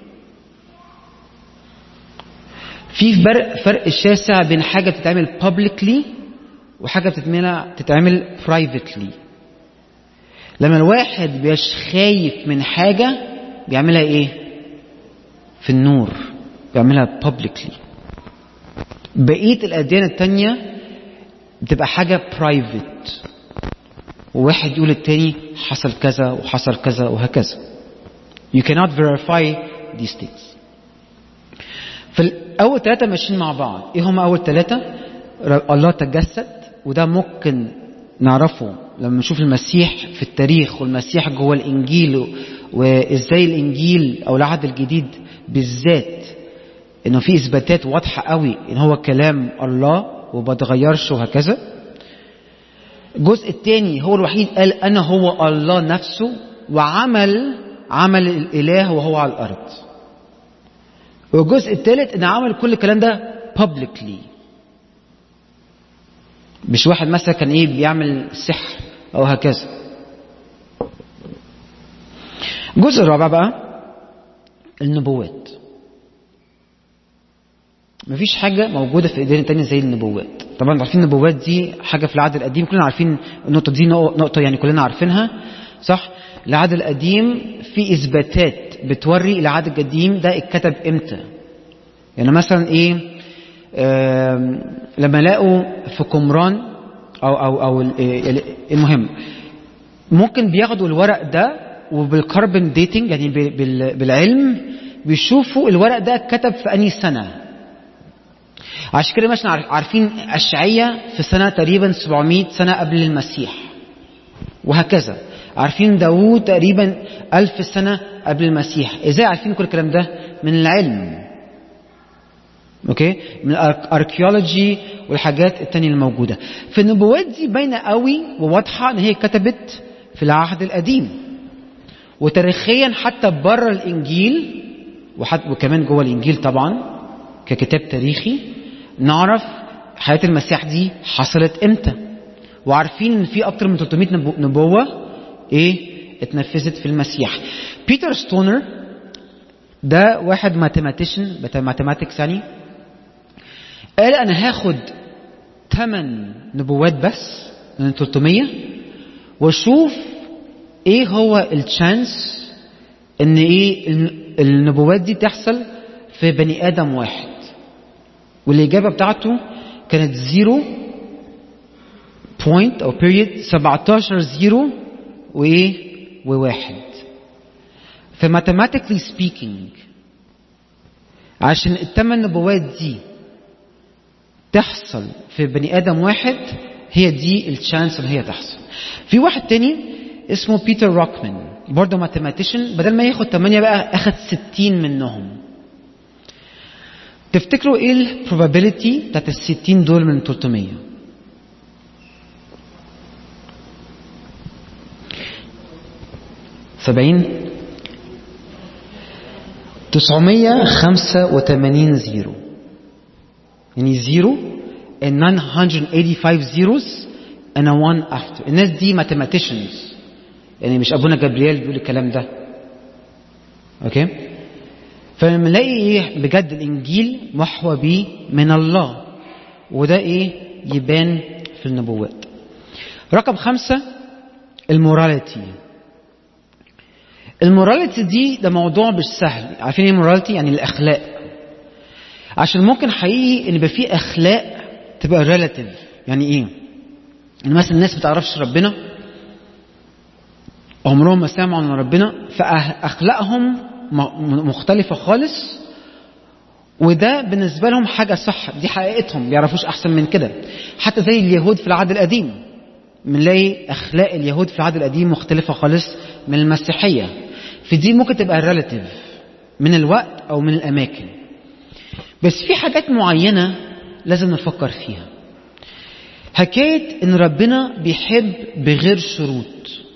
في فرق فرق شاسع بين حاجه بتتعمل publicly وحاجه بتتعمل بتتعمل privately لما الواحد بيبقاش خايف من حاجه بيعملها ايه في النور بيعملها publicly بقيه الاديان التانية بتبقى حاجه private وواحد يقول التاني حصل كذا وحصل كذا وهكذا you cannot verify these things فالأول ثلاثة ماشيين مع بعض إيه هم أول ثلاثة الله تجسد وده ممكن نعرفه لما نشوف المسيح في التاريخ والمسيح جوه الإنجيل وإزاي الإنجيل أو العهد الجديد بالذات إنه في إثباتات واضحة قوي إن هو كلام الله وبتغيرش وهكذا الجزء الثاني هو الوحيد قال أنا هو الله نفسه وعمل عمل الإله وهو على الأرض والجزء الثالث ان عمل كل الكلام ده publicly مش واحد مثلا كان ايه بيعمل سحر او هكذا الجزء الرابع بقى النبوات مفيش حاجة موجودة في ايدينا تانية زي النبوات طبعا عارفين النبوات دي حاجة في العهد القديم كلنا عارفين النقطة دي نقطة يعني كلنا عارفينها صح العهد القديم في اثباتات بتوري العهد القديم ده اتكتب امتى يعني مثلا ايه لما لقوا في قمران او او او المهم ممكن بياخدوا الورق ده وبالكربون ديتنج يعني ب- بال- بالعلم بيشوفوا الورق ده اتكتب في انهي سنه عشان كده مثلا عارف- عارفين اشعية في سنه تقريبا 700 سنه قبل المسيح وهكذا عارفين داوود تقريبا ألف سنة قبل المسيح ازاي عارفين كل الكلام ده من العلم اوكي من الاركيولوجي والحاجات التانية الموجودة في النبوات دي باينة قوي وواضحة ان هي كتبت في العهد القديم وتاريخيا حتى بره الانجيل وحتى وكمان جوه الانجيل طبعا ككتاب تاريخي نعرف حياة المسيح دي حصلت امتى وعارفين ان في اكتر من 300 نبو- نبوة ايه اتنفذت في المسيح بيتر ستونر ده واحد ماثيماتيشن بتاع ماثيماتكس يعني قال انا هاخد 8 نبوات بس من 300 واشوف ايه هو التشانس ان ايه الن- النبوات دي تحصل في بني ادم واحد والاجابه بتاعته كانت زيرو بوينت او بيريد 17 زيرو وايه وواحد فماثيماتيكلي سبيكينج عشان الثمان نبوات دي تحصل في بني ادم واحد هي دي الشانس ان هي تحصل في واحد تاني اسمه بيتر روكمان برضه ماثيماتيشن بدل ما ياخد 8 بقى اخد 60 منهم تفتكروا ايه البروبابيلتي بتاعت ال 60 دول من 300 70 985 زيرو يعني زيرو and 985 zeros and a one after الناس دي mathematicians يعني مش ابونا جبريل بيقول الكلام ده اوكي فلما نلاقي ايه بجد الانجيل محوى بيه من الله وده ايه يبان في النبوات رقم خمسة الموراليتي الموراليتي دي ده موضوع مش سهل عارفين ايه موراليتي يعني الاخلاق عشان ممكن حقيقي ان يبقى في اخلاق تبقى ريلاتيف يعني ايه ان مثلا الناس ما تعرفش ربنا عمرهم ما سمعوا عن ربنا فاخلاقهم م- مختلفه خالص وده بالنسبه لهم حاجه صح دي حقيقتهم ما بيعرفوش احسن من كده حتى زي اليهود في العهد القديم بنلاقي اخلاق اليهود في العهد القديم مختلفه خالص من المسيحيه في دي ممكن تبقى ريلاتيف من الوقت او من الاماكن بس في حاجات معينه لازم نفكر فيها حكايه ان ربنا بيحب بغير شروط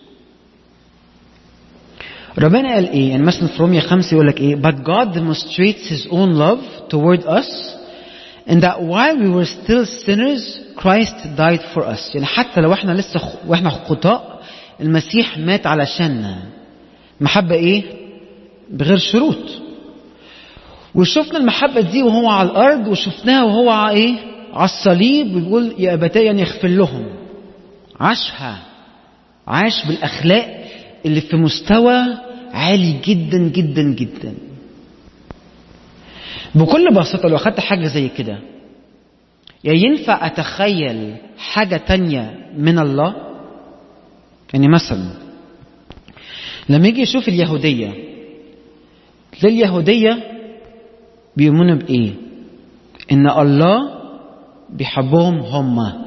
ربنا قال ايه يعني مثلا في رومية خمسة يقول لك ايه but God demonstrates his own love toward us and that while we were still sinners Christ died for us يعني حتى لو احنا لسه خ... واحنا خطاء المسيح مات علشاننا محبة ايه بغير شروط وشفنا المحبة دي وهو على الأرض وشفناها وهو على إيه؟ على الصليب ويقول يا أبتي أن يغفر لهم عاشها عاش بالأخلاق اللي في مستوى عالي جدا جدا جدا بكل بساطة لو أخدت حاجة زي كده يا ينفع أتخيل حاجة تانية من الله يعني مثلا لما يجي يشوف اليهودية تلاقي اليهودية بيؤمنوا بإيه؟ إن الله بيحبهم هما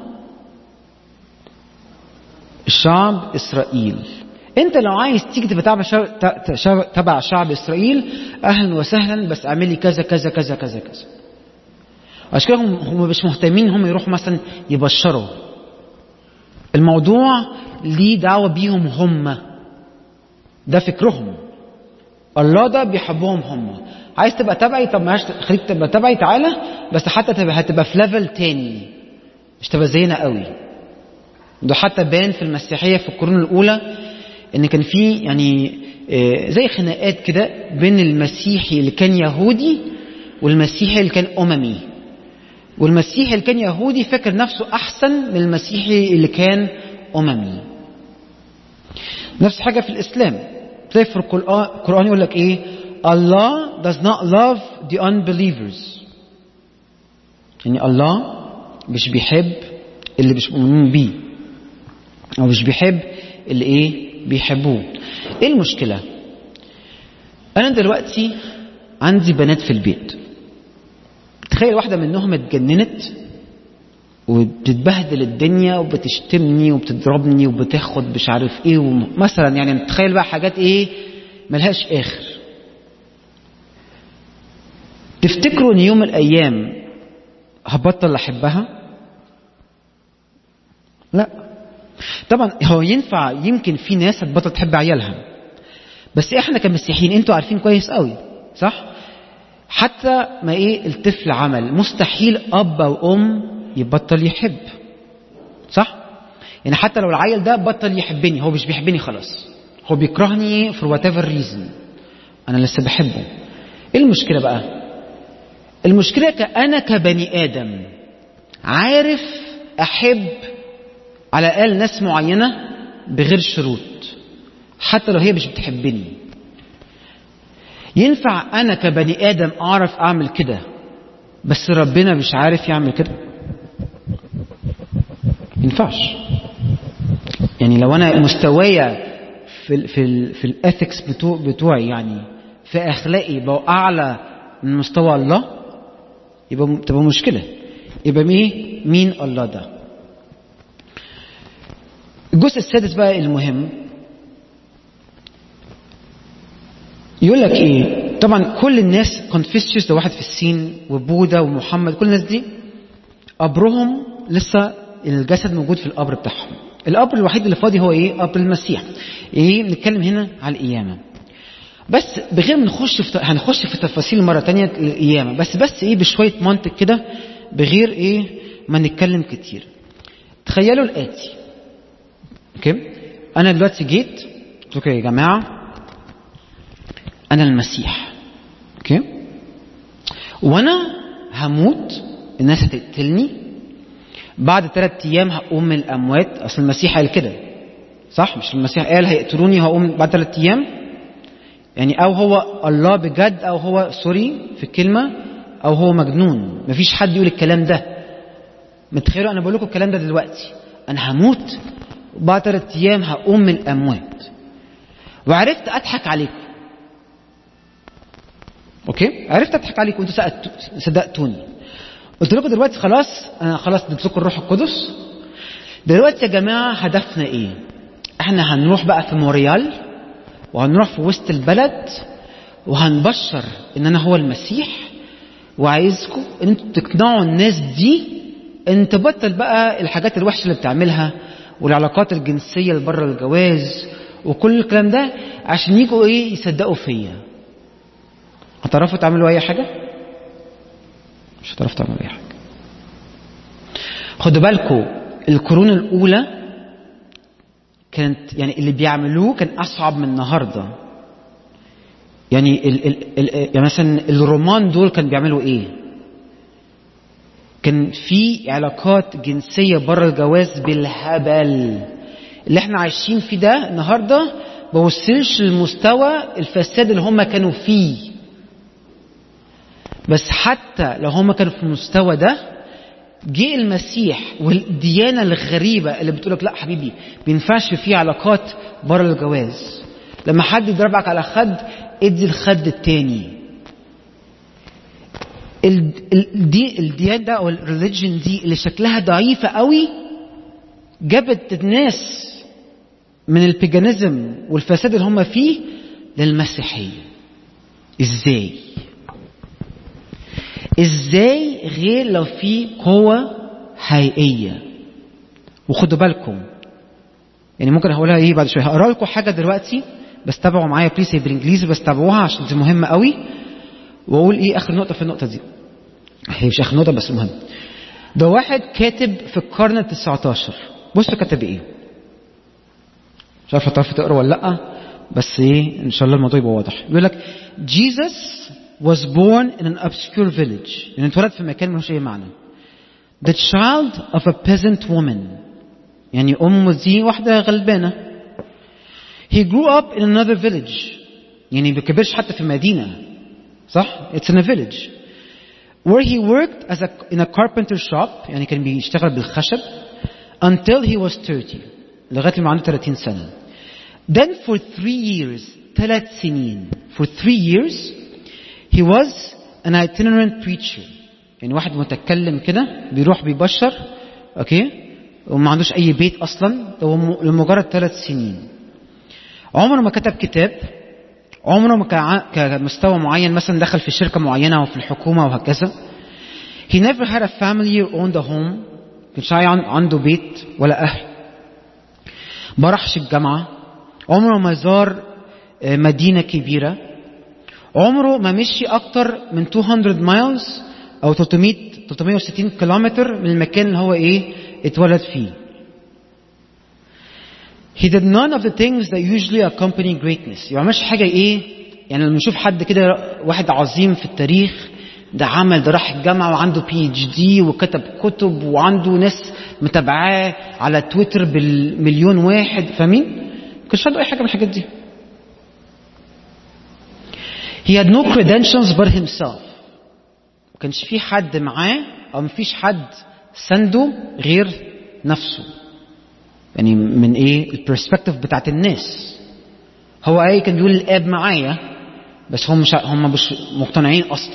شعب إسرائيل أنت لو عايز تيجي تبقى تبع شعب, تبع شعب إسرائيل أهلا وسهلا بس اعملي كذا كذا كذا كذا كذا عشان كده هم هم مش مهتمين هم يروحوا مثلا يبشروا الموضوع ليه دعوة بيهم هم ده فكرهم الله ده بيحبهم هم عايز تبقى تبعي طب ماشي خليك تبقى تبعي تعالى بس حتى تبقى هتبقى في ليفل تاني مش تبقى زينا قوي ده حتى بان في المسيحيه في القرون الاولى ان كان في يعني زي خناقات كده بين المسيحي اللي كان يهودي والمسيحي اللي كان اممي والمسيحي اللي كان يهودي فاكر نفسه احسن من المسيحي اللي كان اممي نفس حاجه في الاسلام تلاقي في القران يقول لك ايه Allah does not love the unbelievers يعني الله مش بيحب اللي مش مؤمنين بيه او مش بيحب اللي ايه بيحبوه ايه المشكلة انا دلوقتي عندي بنات في البيت تخيل واحدة منهم اتجننت وبتتبهدل الدنيا وبتشتمني وبتضربني وبتاخد مش عارف ايه مثلا يعني تخيل بقى حاجات ايه ملهاش اخر تفتكروا ان يوم من الايام هبطل احبها لا طبعا هو ينفع يمكن في ناس هتبطل تحب عيالها بس احنا كمسيحيين انتوا عارفين كويس قوي صح حتى ما ايه الطفل عمل مستحيل اب او ام يبطل يحب صح يعني حتى لو العيل ده بطل يحبني هو مش بيحبني خلاص هو بيكرهني for whatever reason انا لسه بحبه ايه المشكله بقى المشكله كأنا كبني ادم عارف احب على الاقل ناس معينه بغير شروط حتى لو هي مش بتحبني ينفع انا كبني ادم اعرف اعمل كده بس ربنا مش عارف يعمل كده ينفعش يعني لو انا مستوايا في ال في ال في الاثكس بتوع بتوعي يعني في اخلاقي بقى اعلى من مستوى الله يبقى تبقى مشكله يبقى مين مين الله ده الجزء السادس بقى المهم يقول لك ايه طبعا كل الناس كونفوشيوس ده واحد في الصين وبوذا ومحمد كل الناس دي قبرهم لسه الجسد موجود في القبر بتاعهم القبر الوحيد اللي فاضي هو ايه قبر المسيح ايه بنتكلم هنا على القيامه بس بغير ما نخش في هنخش في تفاصيل مره تانية القيامه بس بس ايه بشويه منطق كده بغير ايه ما نتكلم كتير تخيلوا الاتي اوكي انا دلوقتي جيت قلت لكم يا جماعه انا المسيح اوكي وانا هموت الناس هتقتلني بعد ثلاث ايام هقوم من الاموات اصل المسيح قال كده صح مش المسيح قال هيقتلوني هقوم بعد ثلاث ايام يعني او هو الله بجد او هو سوري في الكلمه او هو مجنون مفيش حد يقول الكلام ده متخيلوا انا بقول لكم الكلام ده دلوقتي انا هموت وبعد ثلاث ايام هقوم من الاموات وعرفت اضحك عليكم اوكي عرفت اضحك عليكم وانتوا صدقتوني قلت لكم دلوقتي خلاص انا خلاص اديت لكم الروح القدس دلوقتي يا جماعه هدفنا ايه احنا هنروح بقى في موريال وهنروح في وسط البلد وهنبشر ان انا هو المسيح وعايزكم ان انتوا تقنعوا الناس دي ان تبطل بقى الحاجات الوحشه اللي بتعملها والعلاقات الجنسيه اللي بره الجواز وكل الكلام ده عشان يجوا ايه يصدقوا فيا هتعرفوا تعملوا اي حاجه مش هتعرفوا تعملوا اي حاجه خدوا بالكم القرون الاولى كانت يعني اللي بيعملوه كان اصعب من النهارده يعني ال ال ال يعني مثلا الرومان دول كانوا بيعملوا ايه كان في علاقات جنسيه بره الجواز بالهبل اللي احنا عايشين فيه ده النهارده ما وصلش لمستوى الفساد اللي هم كانوا فيه بس حتى لو هم كانوا في المستوى ده جه المسيح والديانة الغريبة اللي بتقولك لا حبيبي ما ينفعش فيه علاقات بره الجواز لما حد يضربك على خد ادي الخد التاني دي الديانة ده او الريليجن دي اللي شكلها ضعيفة قوي جابت الناس من البيجانيزم والفساد اللي هم فيه للمسيحية ازاي ازاي غير لو في قوة حقيقية وخدوا بالكم يعني ممكن هقولها ايه بعد شويه هقرا لكم حاجه دلوقتي بس تابعوا معايا بليز هي بالانجليزي بس تابعوها عشان دي مهمه قوي واقول ايه اخر نقطه في النقطه دي هي مش اخر نقطه بس مهم ده واحد كاتب في القرن ال 19 بصوا كتب ايه مش عارف هتعرفوا تقروا ولا لا بس ايه ان شاء الله الموضوع يبقى واضح بيقول لك Jesus was born in an obscure village يعني اتولد في مكان ملوش اي معنى the child of a peasant woman يعني أمه دي واحدة غلبانة he grew up in another village يعني ما كبرش حتى في مدينة صح it's in a village where he worked as a, in a carpenter shop يعني كان بيشتغل بالخشب until he was 30 لغاية ما عنده 30 سنة Then for three years, ثلاث سنين, for three years, he was an itinerant preacher. يعني واحد متكلم كده بيروح بيبشر اوكي وما عندوش اي بيت اصلا ده هو م- لمجرد ثلاث سنين عمره ما كتب كتاب عمره ما كان ع- كمستوى معين مثلا دخل في شركه معينه او في الحكومه وهكذا he never had a family or owned a home كانش عن- عنده بيت ولا اهل ما راحش الجامعه عمره ما زار آه، مدينه كبيره عمره ما مشي اكتر من 200 مايلز او 300 360 كيلومتر من المكان اللي هو ايه اتولد فيه He did none of the things that usually accompany greatness. ما عملش حاجة ايه؟ يعني لما نشوف حد كده واحد عظيم في التاريخ ده عمل ده راح الجامعة وعنده بي اتش دي وكتب كتب وعنده ناس متابعاه على تويتر بالمليون واحد فاهمين؟ ما كانش عنده أي حاجة من الحاجات دي. He had no credentials but himself. ما كانش في حد معاه أو ما فيش حد سنده غير نفسه. يعني من ايه البرسبكتيف بتاعت الناس هو ايه كان بيقول الاب معايا بس هم مش هم مش مقتنعين اصلا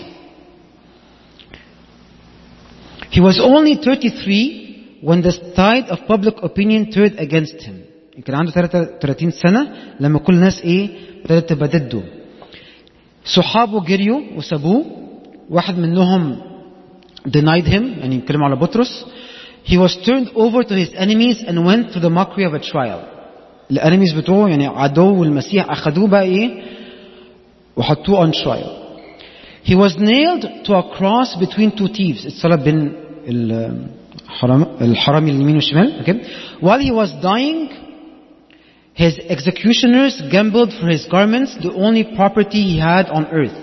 He was only 33 when the tide of public opinion turned against him. كان عنده 33 سنة لما كل الناس ايه ابتدت تبقى ضده. صحابه جريوا وسابوه واحد منهم denied him يعني يتكلموا على بطرس he was turned over to his enemies and went through the mockery of a trial الانيميز بتوعه يعني عدو المسيح اخذوه بقى ايه وحطوه on trial he was nailed to a cross between two thieves اتصلب بين الحرام الحرامي اليمين والشمال okay while he was dying his executioners gambled for his garments the only property he had on earth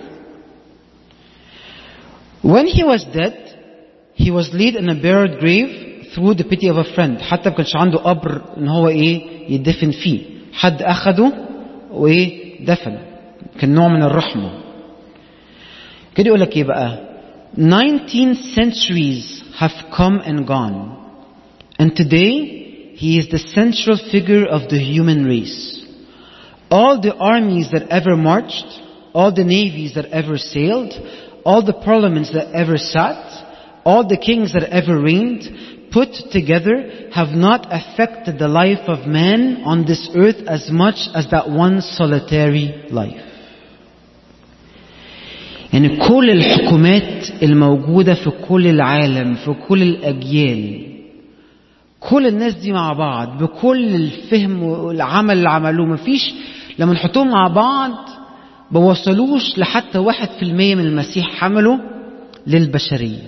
when he was dead he was laid in a buried grave through the pity of a friend حتى ما كانش عنده قبر ان هو ايه يدفن فيه حد اخده وايه دفن كان نوع من الرحمه كده يقول لك ايه بقى 19 centuries have come and gone and today he is the central figure of the human race all the armies that ever marched all the navies that ever sailed all the parliaments that ever sat all the kings that ever reigned put together have not affected the life of man on this earth as much as that one solitary life. يعني كل الحكومات الموجودة في كل العالم في كل الأجيال كل الناس دي مع بعض بكل الفهم والعمل اللي عملوه مفيش لما نحطهم مع بعض بوصلوش لحتى واحد في المية من المسيح حمله للبشرية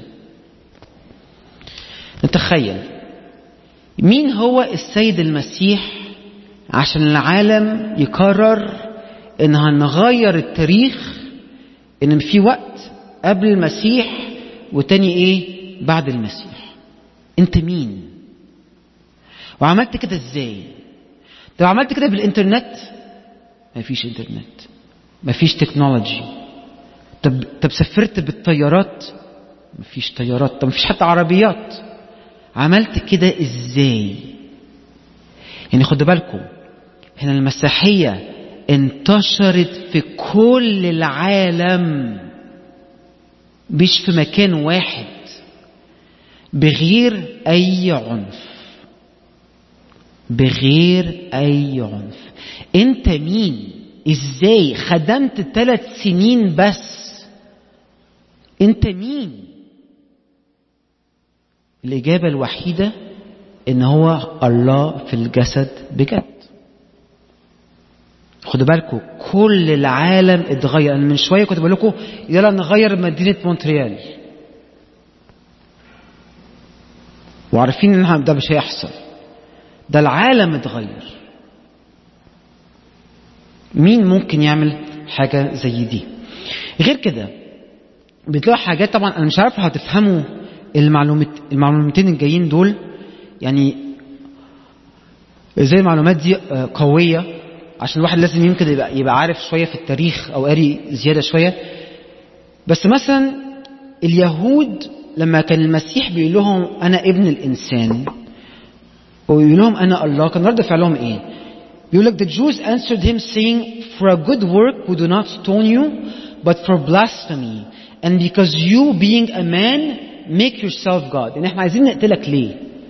نتخيل مين هو السيد المسيح عشان العالم يقرر ان هنغير التاريخ ان في وقت قبل المسيح وتاني ايه بعد المسيح انت مين وعملت كده ازاي طب عملت كده بالانترنت مفيش انترنت مفيش تكنولوجي طب طب سافرت بالطيارات مفيش طيارات طب مفيش حتى عربيات عملت كده ازاي يعني خدوا بالكم هنا المسيحية انتشرت في كل العالم مش في مكان واحد بغير اي عنف بغير اي عنف انت مين ازاي خدمت ثلاث سنين بس انت مين الإجابة الوحيدة إن هو الله في الجسد بجد. خدوا بالكم كل العالم اتغير أنا من شوية كنت بقول لكم يلا نغير مدينة مونتريال. وعارفين إن ده مش هيحصل. ده العالم اتغير. مين ممكن يعمل حاجة زي دي؟ غير كده بتلاقوا حاجات طبعا أنا مش عارف هتفهموا المعلومات المعلومتين الجايين دول يعني زي المعلومات دي قوية عشان الواحد لازم يمكن يبقى, يبقى عارف شوية في التاريخ أو قاري زيادة شوية بس مثلا اليهود لما كان المسيح بيقول لهم أنا ابن الإنسان ويقول لهم أنا الله كان رد فعلهم إيه؟ بيقول لك the Jews answered him saying for a good work we do not stone you but for blasphemy and because you being a man make yourself God يعني احنا عايزين نقتلك ليه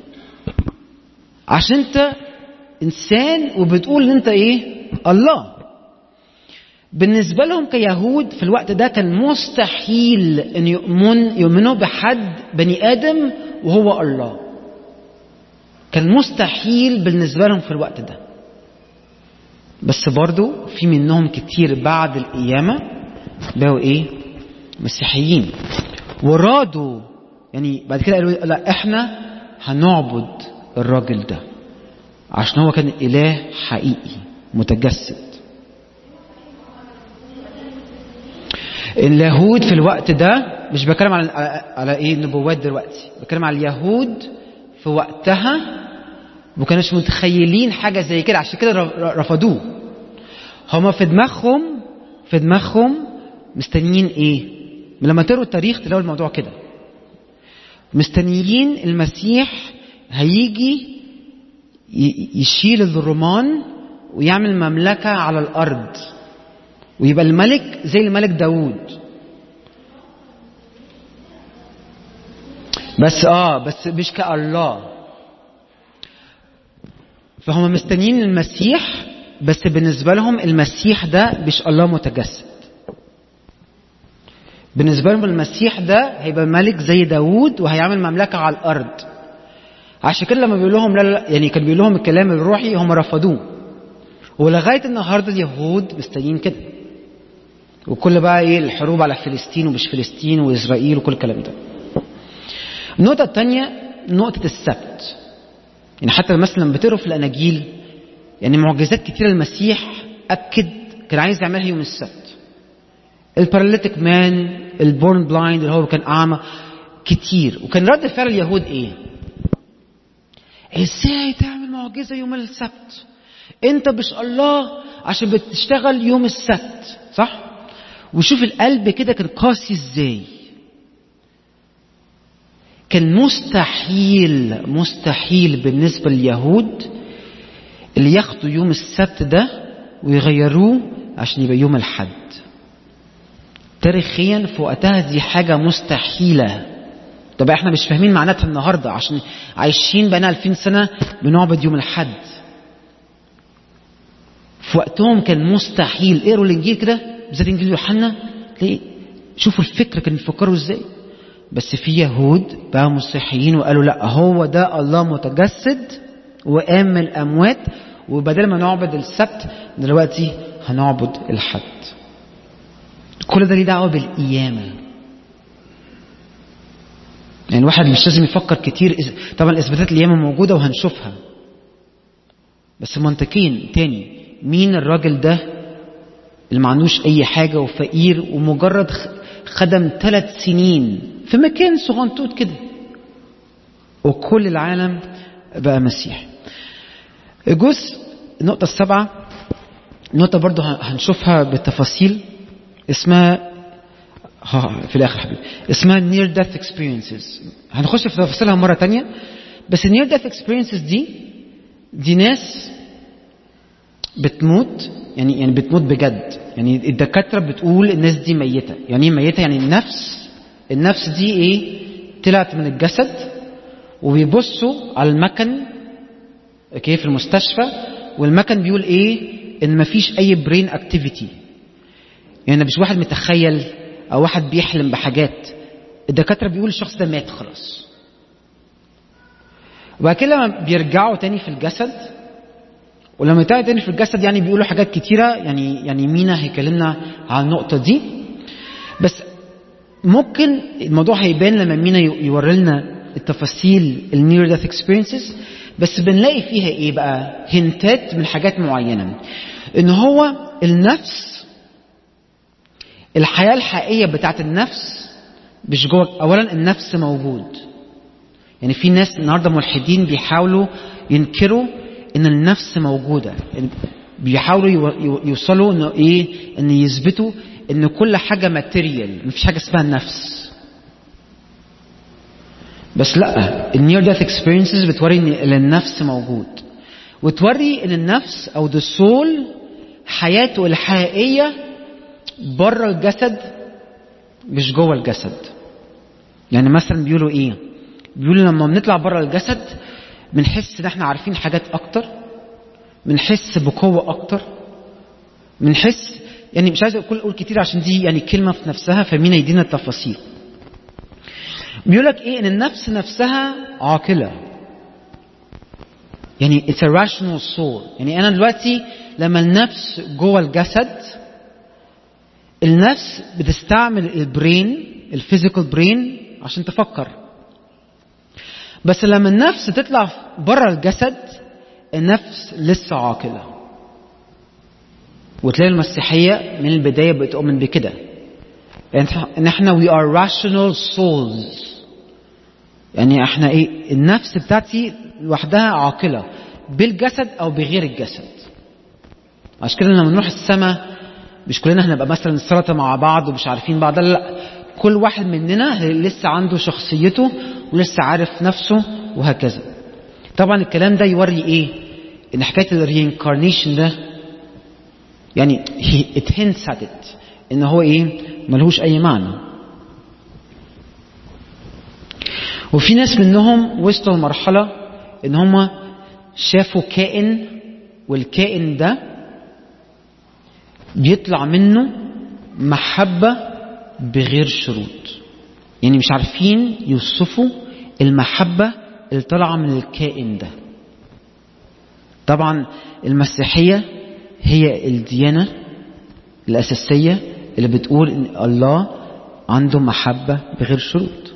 عشان انت انسان وبتقول ان انت ايه الله بالنسبة لهم كيهود في الوقت ده كان مستحيل ان يؤمن يؤمنوا بحد بني ادم وهو الله كان مستحيل بالنسبة لهم في الوقت ده بس برضو في منهم كتير بعد القيامة بقوا ايه مسيحيين ورادوا يعني بعد كده قالوا لا احنا هنعبد الراجل ده عشان هو كان اله حقيقي متجسد اليهود في الوقت ده مش بتكلم على على, على ايه النبوات دلوقتي بتكلم على اليهود في وقتها ما كانوش متخيلين حاجه زي كده عشان كده رفضوه هما في دماغهم في دماغهم مستنيين ايه لما تقروا التاريخ تلاقوا الموضوع كده مستنيين المسيح هيجي يشيل الرومان ويعمل مملكة على الأرض ويبقى الملك زي الملك داوود بس اه بس مش كالله فهم مستنيين المسيح بس بالنسبة لهم المسيح ده مش الله متجسد بالنسبة لهم المسيح ده هيبقى ملك زي داوود وهيعمل مملكة على الأرض عشان كده لما بيقول لهم لا لا يعني كان بيقول لهم الكلام الروحي هم رفضوه ولغاية النهاردة اليهود مستنيين كده وكل بقى ايه الحروب على فلسطين ومش فلسطين وإسرائيل وكل الكلام ده النقطة الثانية نقطة السبت يعني حتى مثلا لما بتقروا في الأناجيل يعني معجزات كتيرة المسيح أكد كان عايز يعملها يوم السبت الباراليتيك مان البورن بلايند اللي هو كان أعمى كتير وكان رد فعل اليهود إيه؟ ازاي تعمل معجزة يوم السبت انت مش الله عشان بتشتغل يوم السبت صح وشوف القلب كده كان قاسي ازاي كان مستحيل مستحيل بالنسبة لليهود اللي ياخدوا يوم السبت ده ويغيروه عشان يبقى يوم الحد تاريخيا في وقتها دي حاجة مستحيلة طب احنا مش فاهمين معناتها النهاردة عشان عايشين بقالنا 2000 سنة بنعبد يوم الحد في وقتهم كان مستحيل اقروا الانجيل كده بالذات انجيل يوحنا تلاقي شوفوا الفكره كانوا بيفكروا ازاي بس في يهود بقوا مسيحيين وقالوا لا هو ده الله متجسد وقام من الاموات وبدل ما نعبد السبت دلوقتي هنعبد الحد كل ده ليه دعوه بالقيامه يعني الواحد مش لازم يفكر كتير طبعا اثباتات القيامه موجوده وهنشوفها بس منطقيا تاني مين الراجل ده اللي ما عندوش اي حاجه وفقير ومجرد خدم ثلاث سنين في مكان صغنطوط كده وكل العالم بقى مسيح الجزء النقطة السابعة نقطة برضو هنشوفها بالتفاصيل اسمها في الآخر حبيبي اسمها near death experiences هنخش في تفاصيلها مرة تانية بس near death experiences دي دي ناس بتموت يعني يعني بتموت بجد يعني الدكاترة بتقول الناس دي ميتة يعني ايه ميتة يعني النفس النفس دي ايه طلعت من الجسد وبيبصوا على المكن اوكي في المستشفى والمكن بيقول ايه ان مفيش اي برين اكتيفيتي يعني مش واحد متخيل او واحد بيحلم بحاجات الدكاترة بيقول الشخص ده مات خلاص وبعد كده لما بيرجعوا تاني في الجسد ولما يرجعوا تاني في الجسد يعني بيقولوا حاجات كتيرة يعني يعني مينا هيكلمنا على النقطة دي بس ممكن الموضوع هيبان لما مينا يوري لنا التفاصيل النير ديث اكسبيرينسز بس بنلاقي فيها ايه بقى هنتات من حاجات معينة ان هو النفس الحياة الحقيقية بتاعت النفس مش جوه اولا النفس موجود يعني في ناس النهارده ملحدين بيحاولوا ينكروا ان النفس موجوده يعني بيحاولوا يوصلوا انه ايه ان يثبتوا ان كل حاجه ماتيريال مفيش حاجه اسمها النفس بس لا النير ديث اكسبيرينسز بتوري ان النفس موجود وتوري ان النفس او the soul حياته الحقيقيه بره الجسد مش جوه الجسد يعني مثلا بيقولوا ايه بيقولوا لما بنطلع بره الجسد بنحس ان احنا عارفين حاجات اكتر بنحس بقوه اكتر بنحس يعني مش عايز اقول كتير عشان دي يعني كلمه في نفسها فمين يدينا التفاصيل بيقول لك ايه ان النفس نفسها عاقله يعني it's a rational soul يعني انا دلوقتي لما النفس جوه الجسد النفس بتستعمل البرين الفيزيكال برين عشان تفكر بس لما النفس تطلع بره الجسد النفس لسه عاقله وتلاقي المسيحيه من البدايه بتؤمن بكده ان احنا we are rational souls يعني احنا ايه النفس بتاعتي لوحدها عاقله بالجسد او بغير الجسد عشان كده لما نروح السماء مش كلنا هنبقى مثلا السلطه مع بعض ومش عارفين بعض لا كل واحد مننا لسه عنده شخصيته ولسه عارف نفسه وهكذا طبعا الكلام ده يوري ايه ان حكايه الرينكارنيشن ده يعني it hints at it ان هو ايه ملهوش اي معنى وفي ناس منهم وصلوا لمرحله ان هم شافوا كائن والكائن ده بيطلع منه محبة بغير شروط يعني مش عارفين يوصفوا المحبة اللي طالعة من الكائن ده طبعا المسيحية هي الديانة الأساسية اللي بتقول إن الله عنده محبة بغير شروط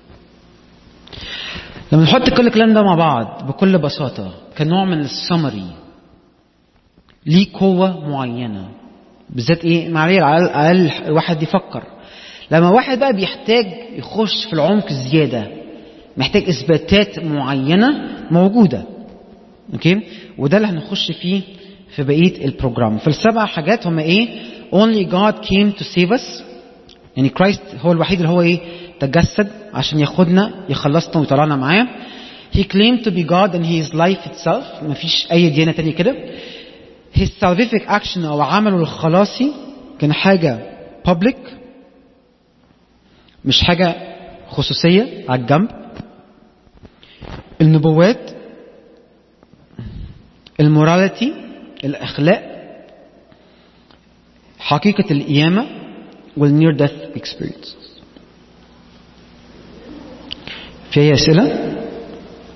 لما نحط كل الكلام ده مع بعض بكل بساطة كنوع من السمري ليه قوة معينة بالذات ايه معليه على الاقل الواحد يفكر لما واحد بقى بيحتاج يخش في العمق زياده محتاج اثباتات معينه موجوده اوكي وده اللي هنخش فيه في بقيه البروجرام فالسبع حاجات هم ايه only God came to save us يعني كرايست هو الوحيد اللي هو ايه تجسد عشان ياخدنا يخلصنا ويطلعنا معاه he claimed to be God and he is life itself مفيش اي ديانه تانية كده his salvific action او عمله الخلاصي كان حاجة public مش حاجة خصوصية على الجنب النبوات الموراليتي الأخلاق حقيقة القيامة والنير ديث اكسبيرينس في أي أسئلة؟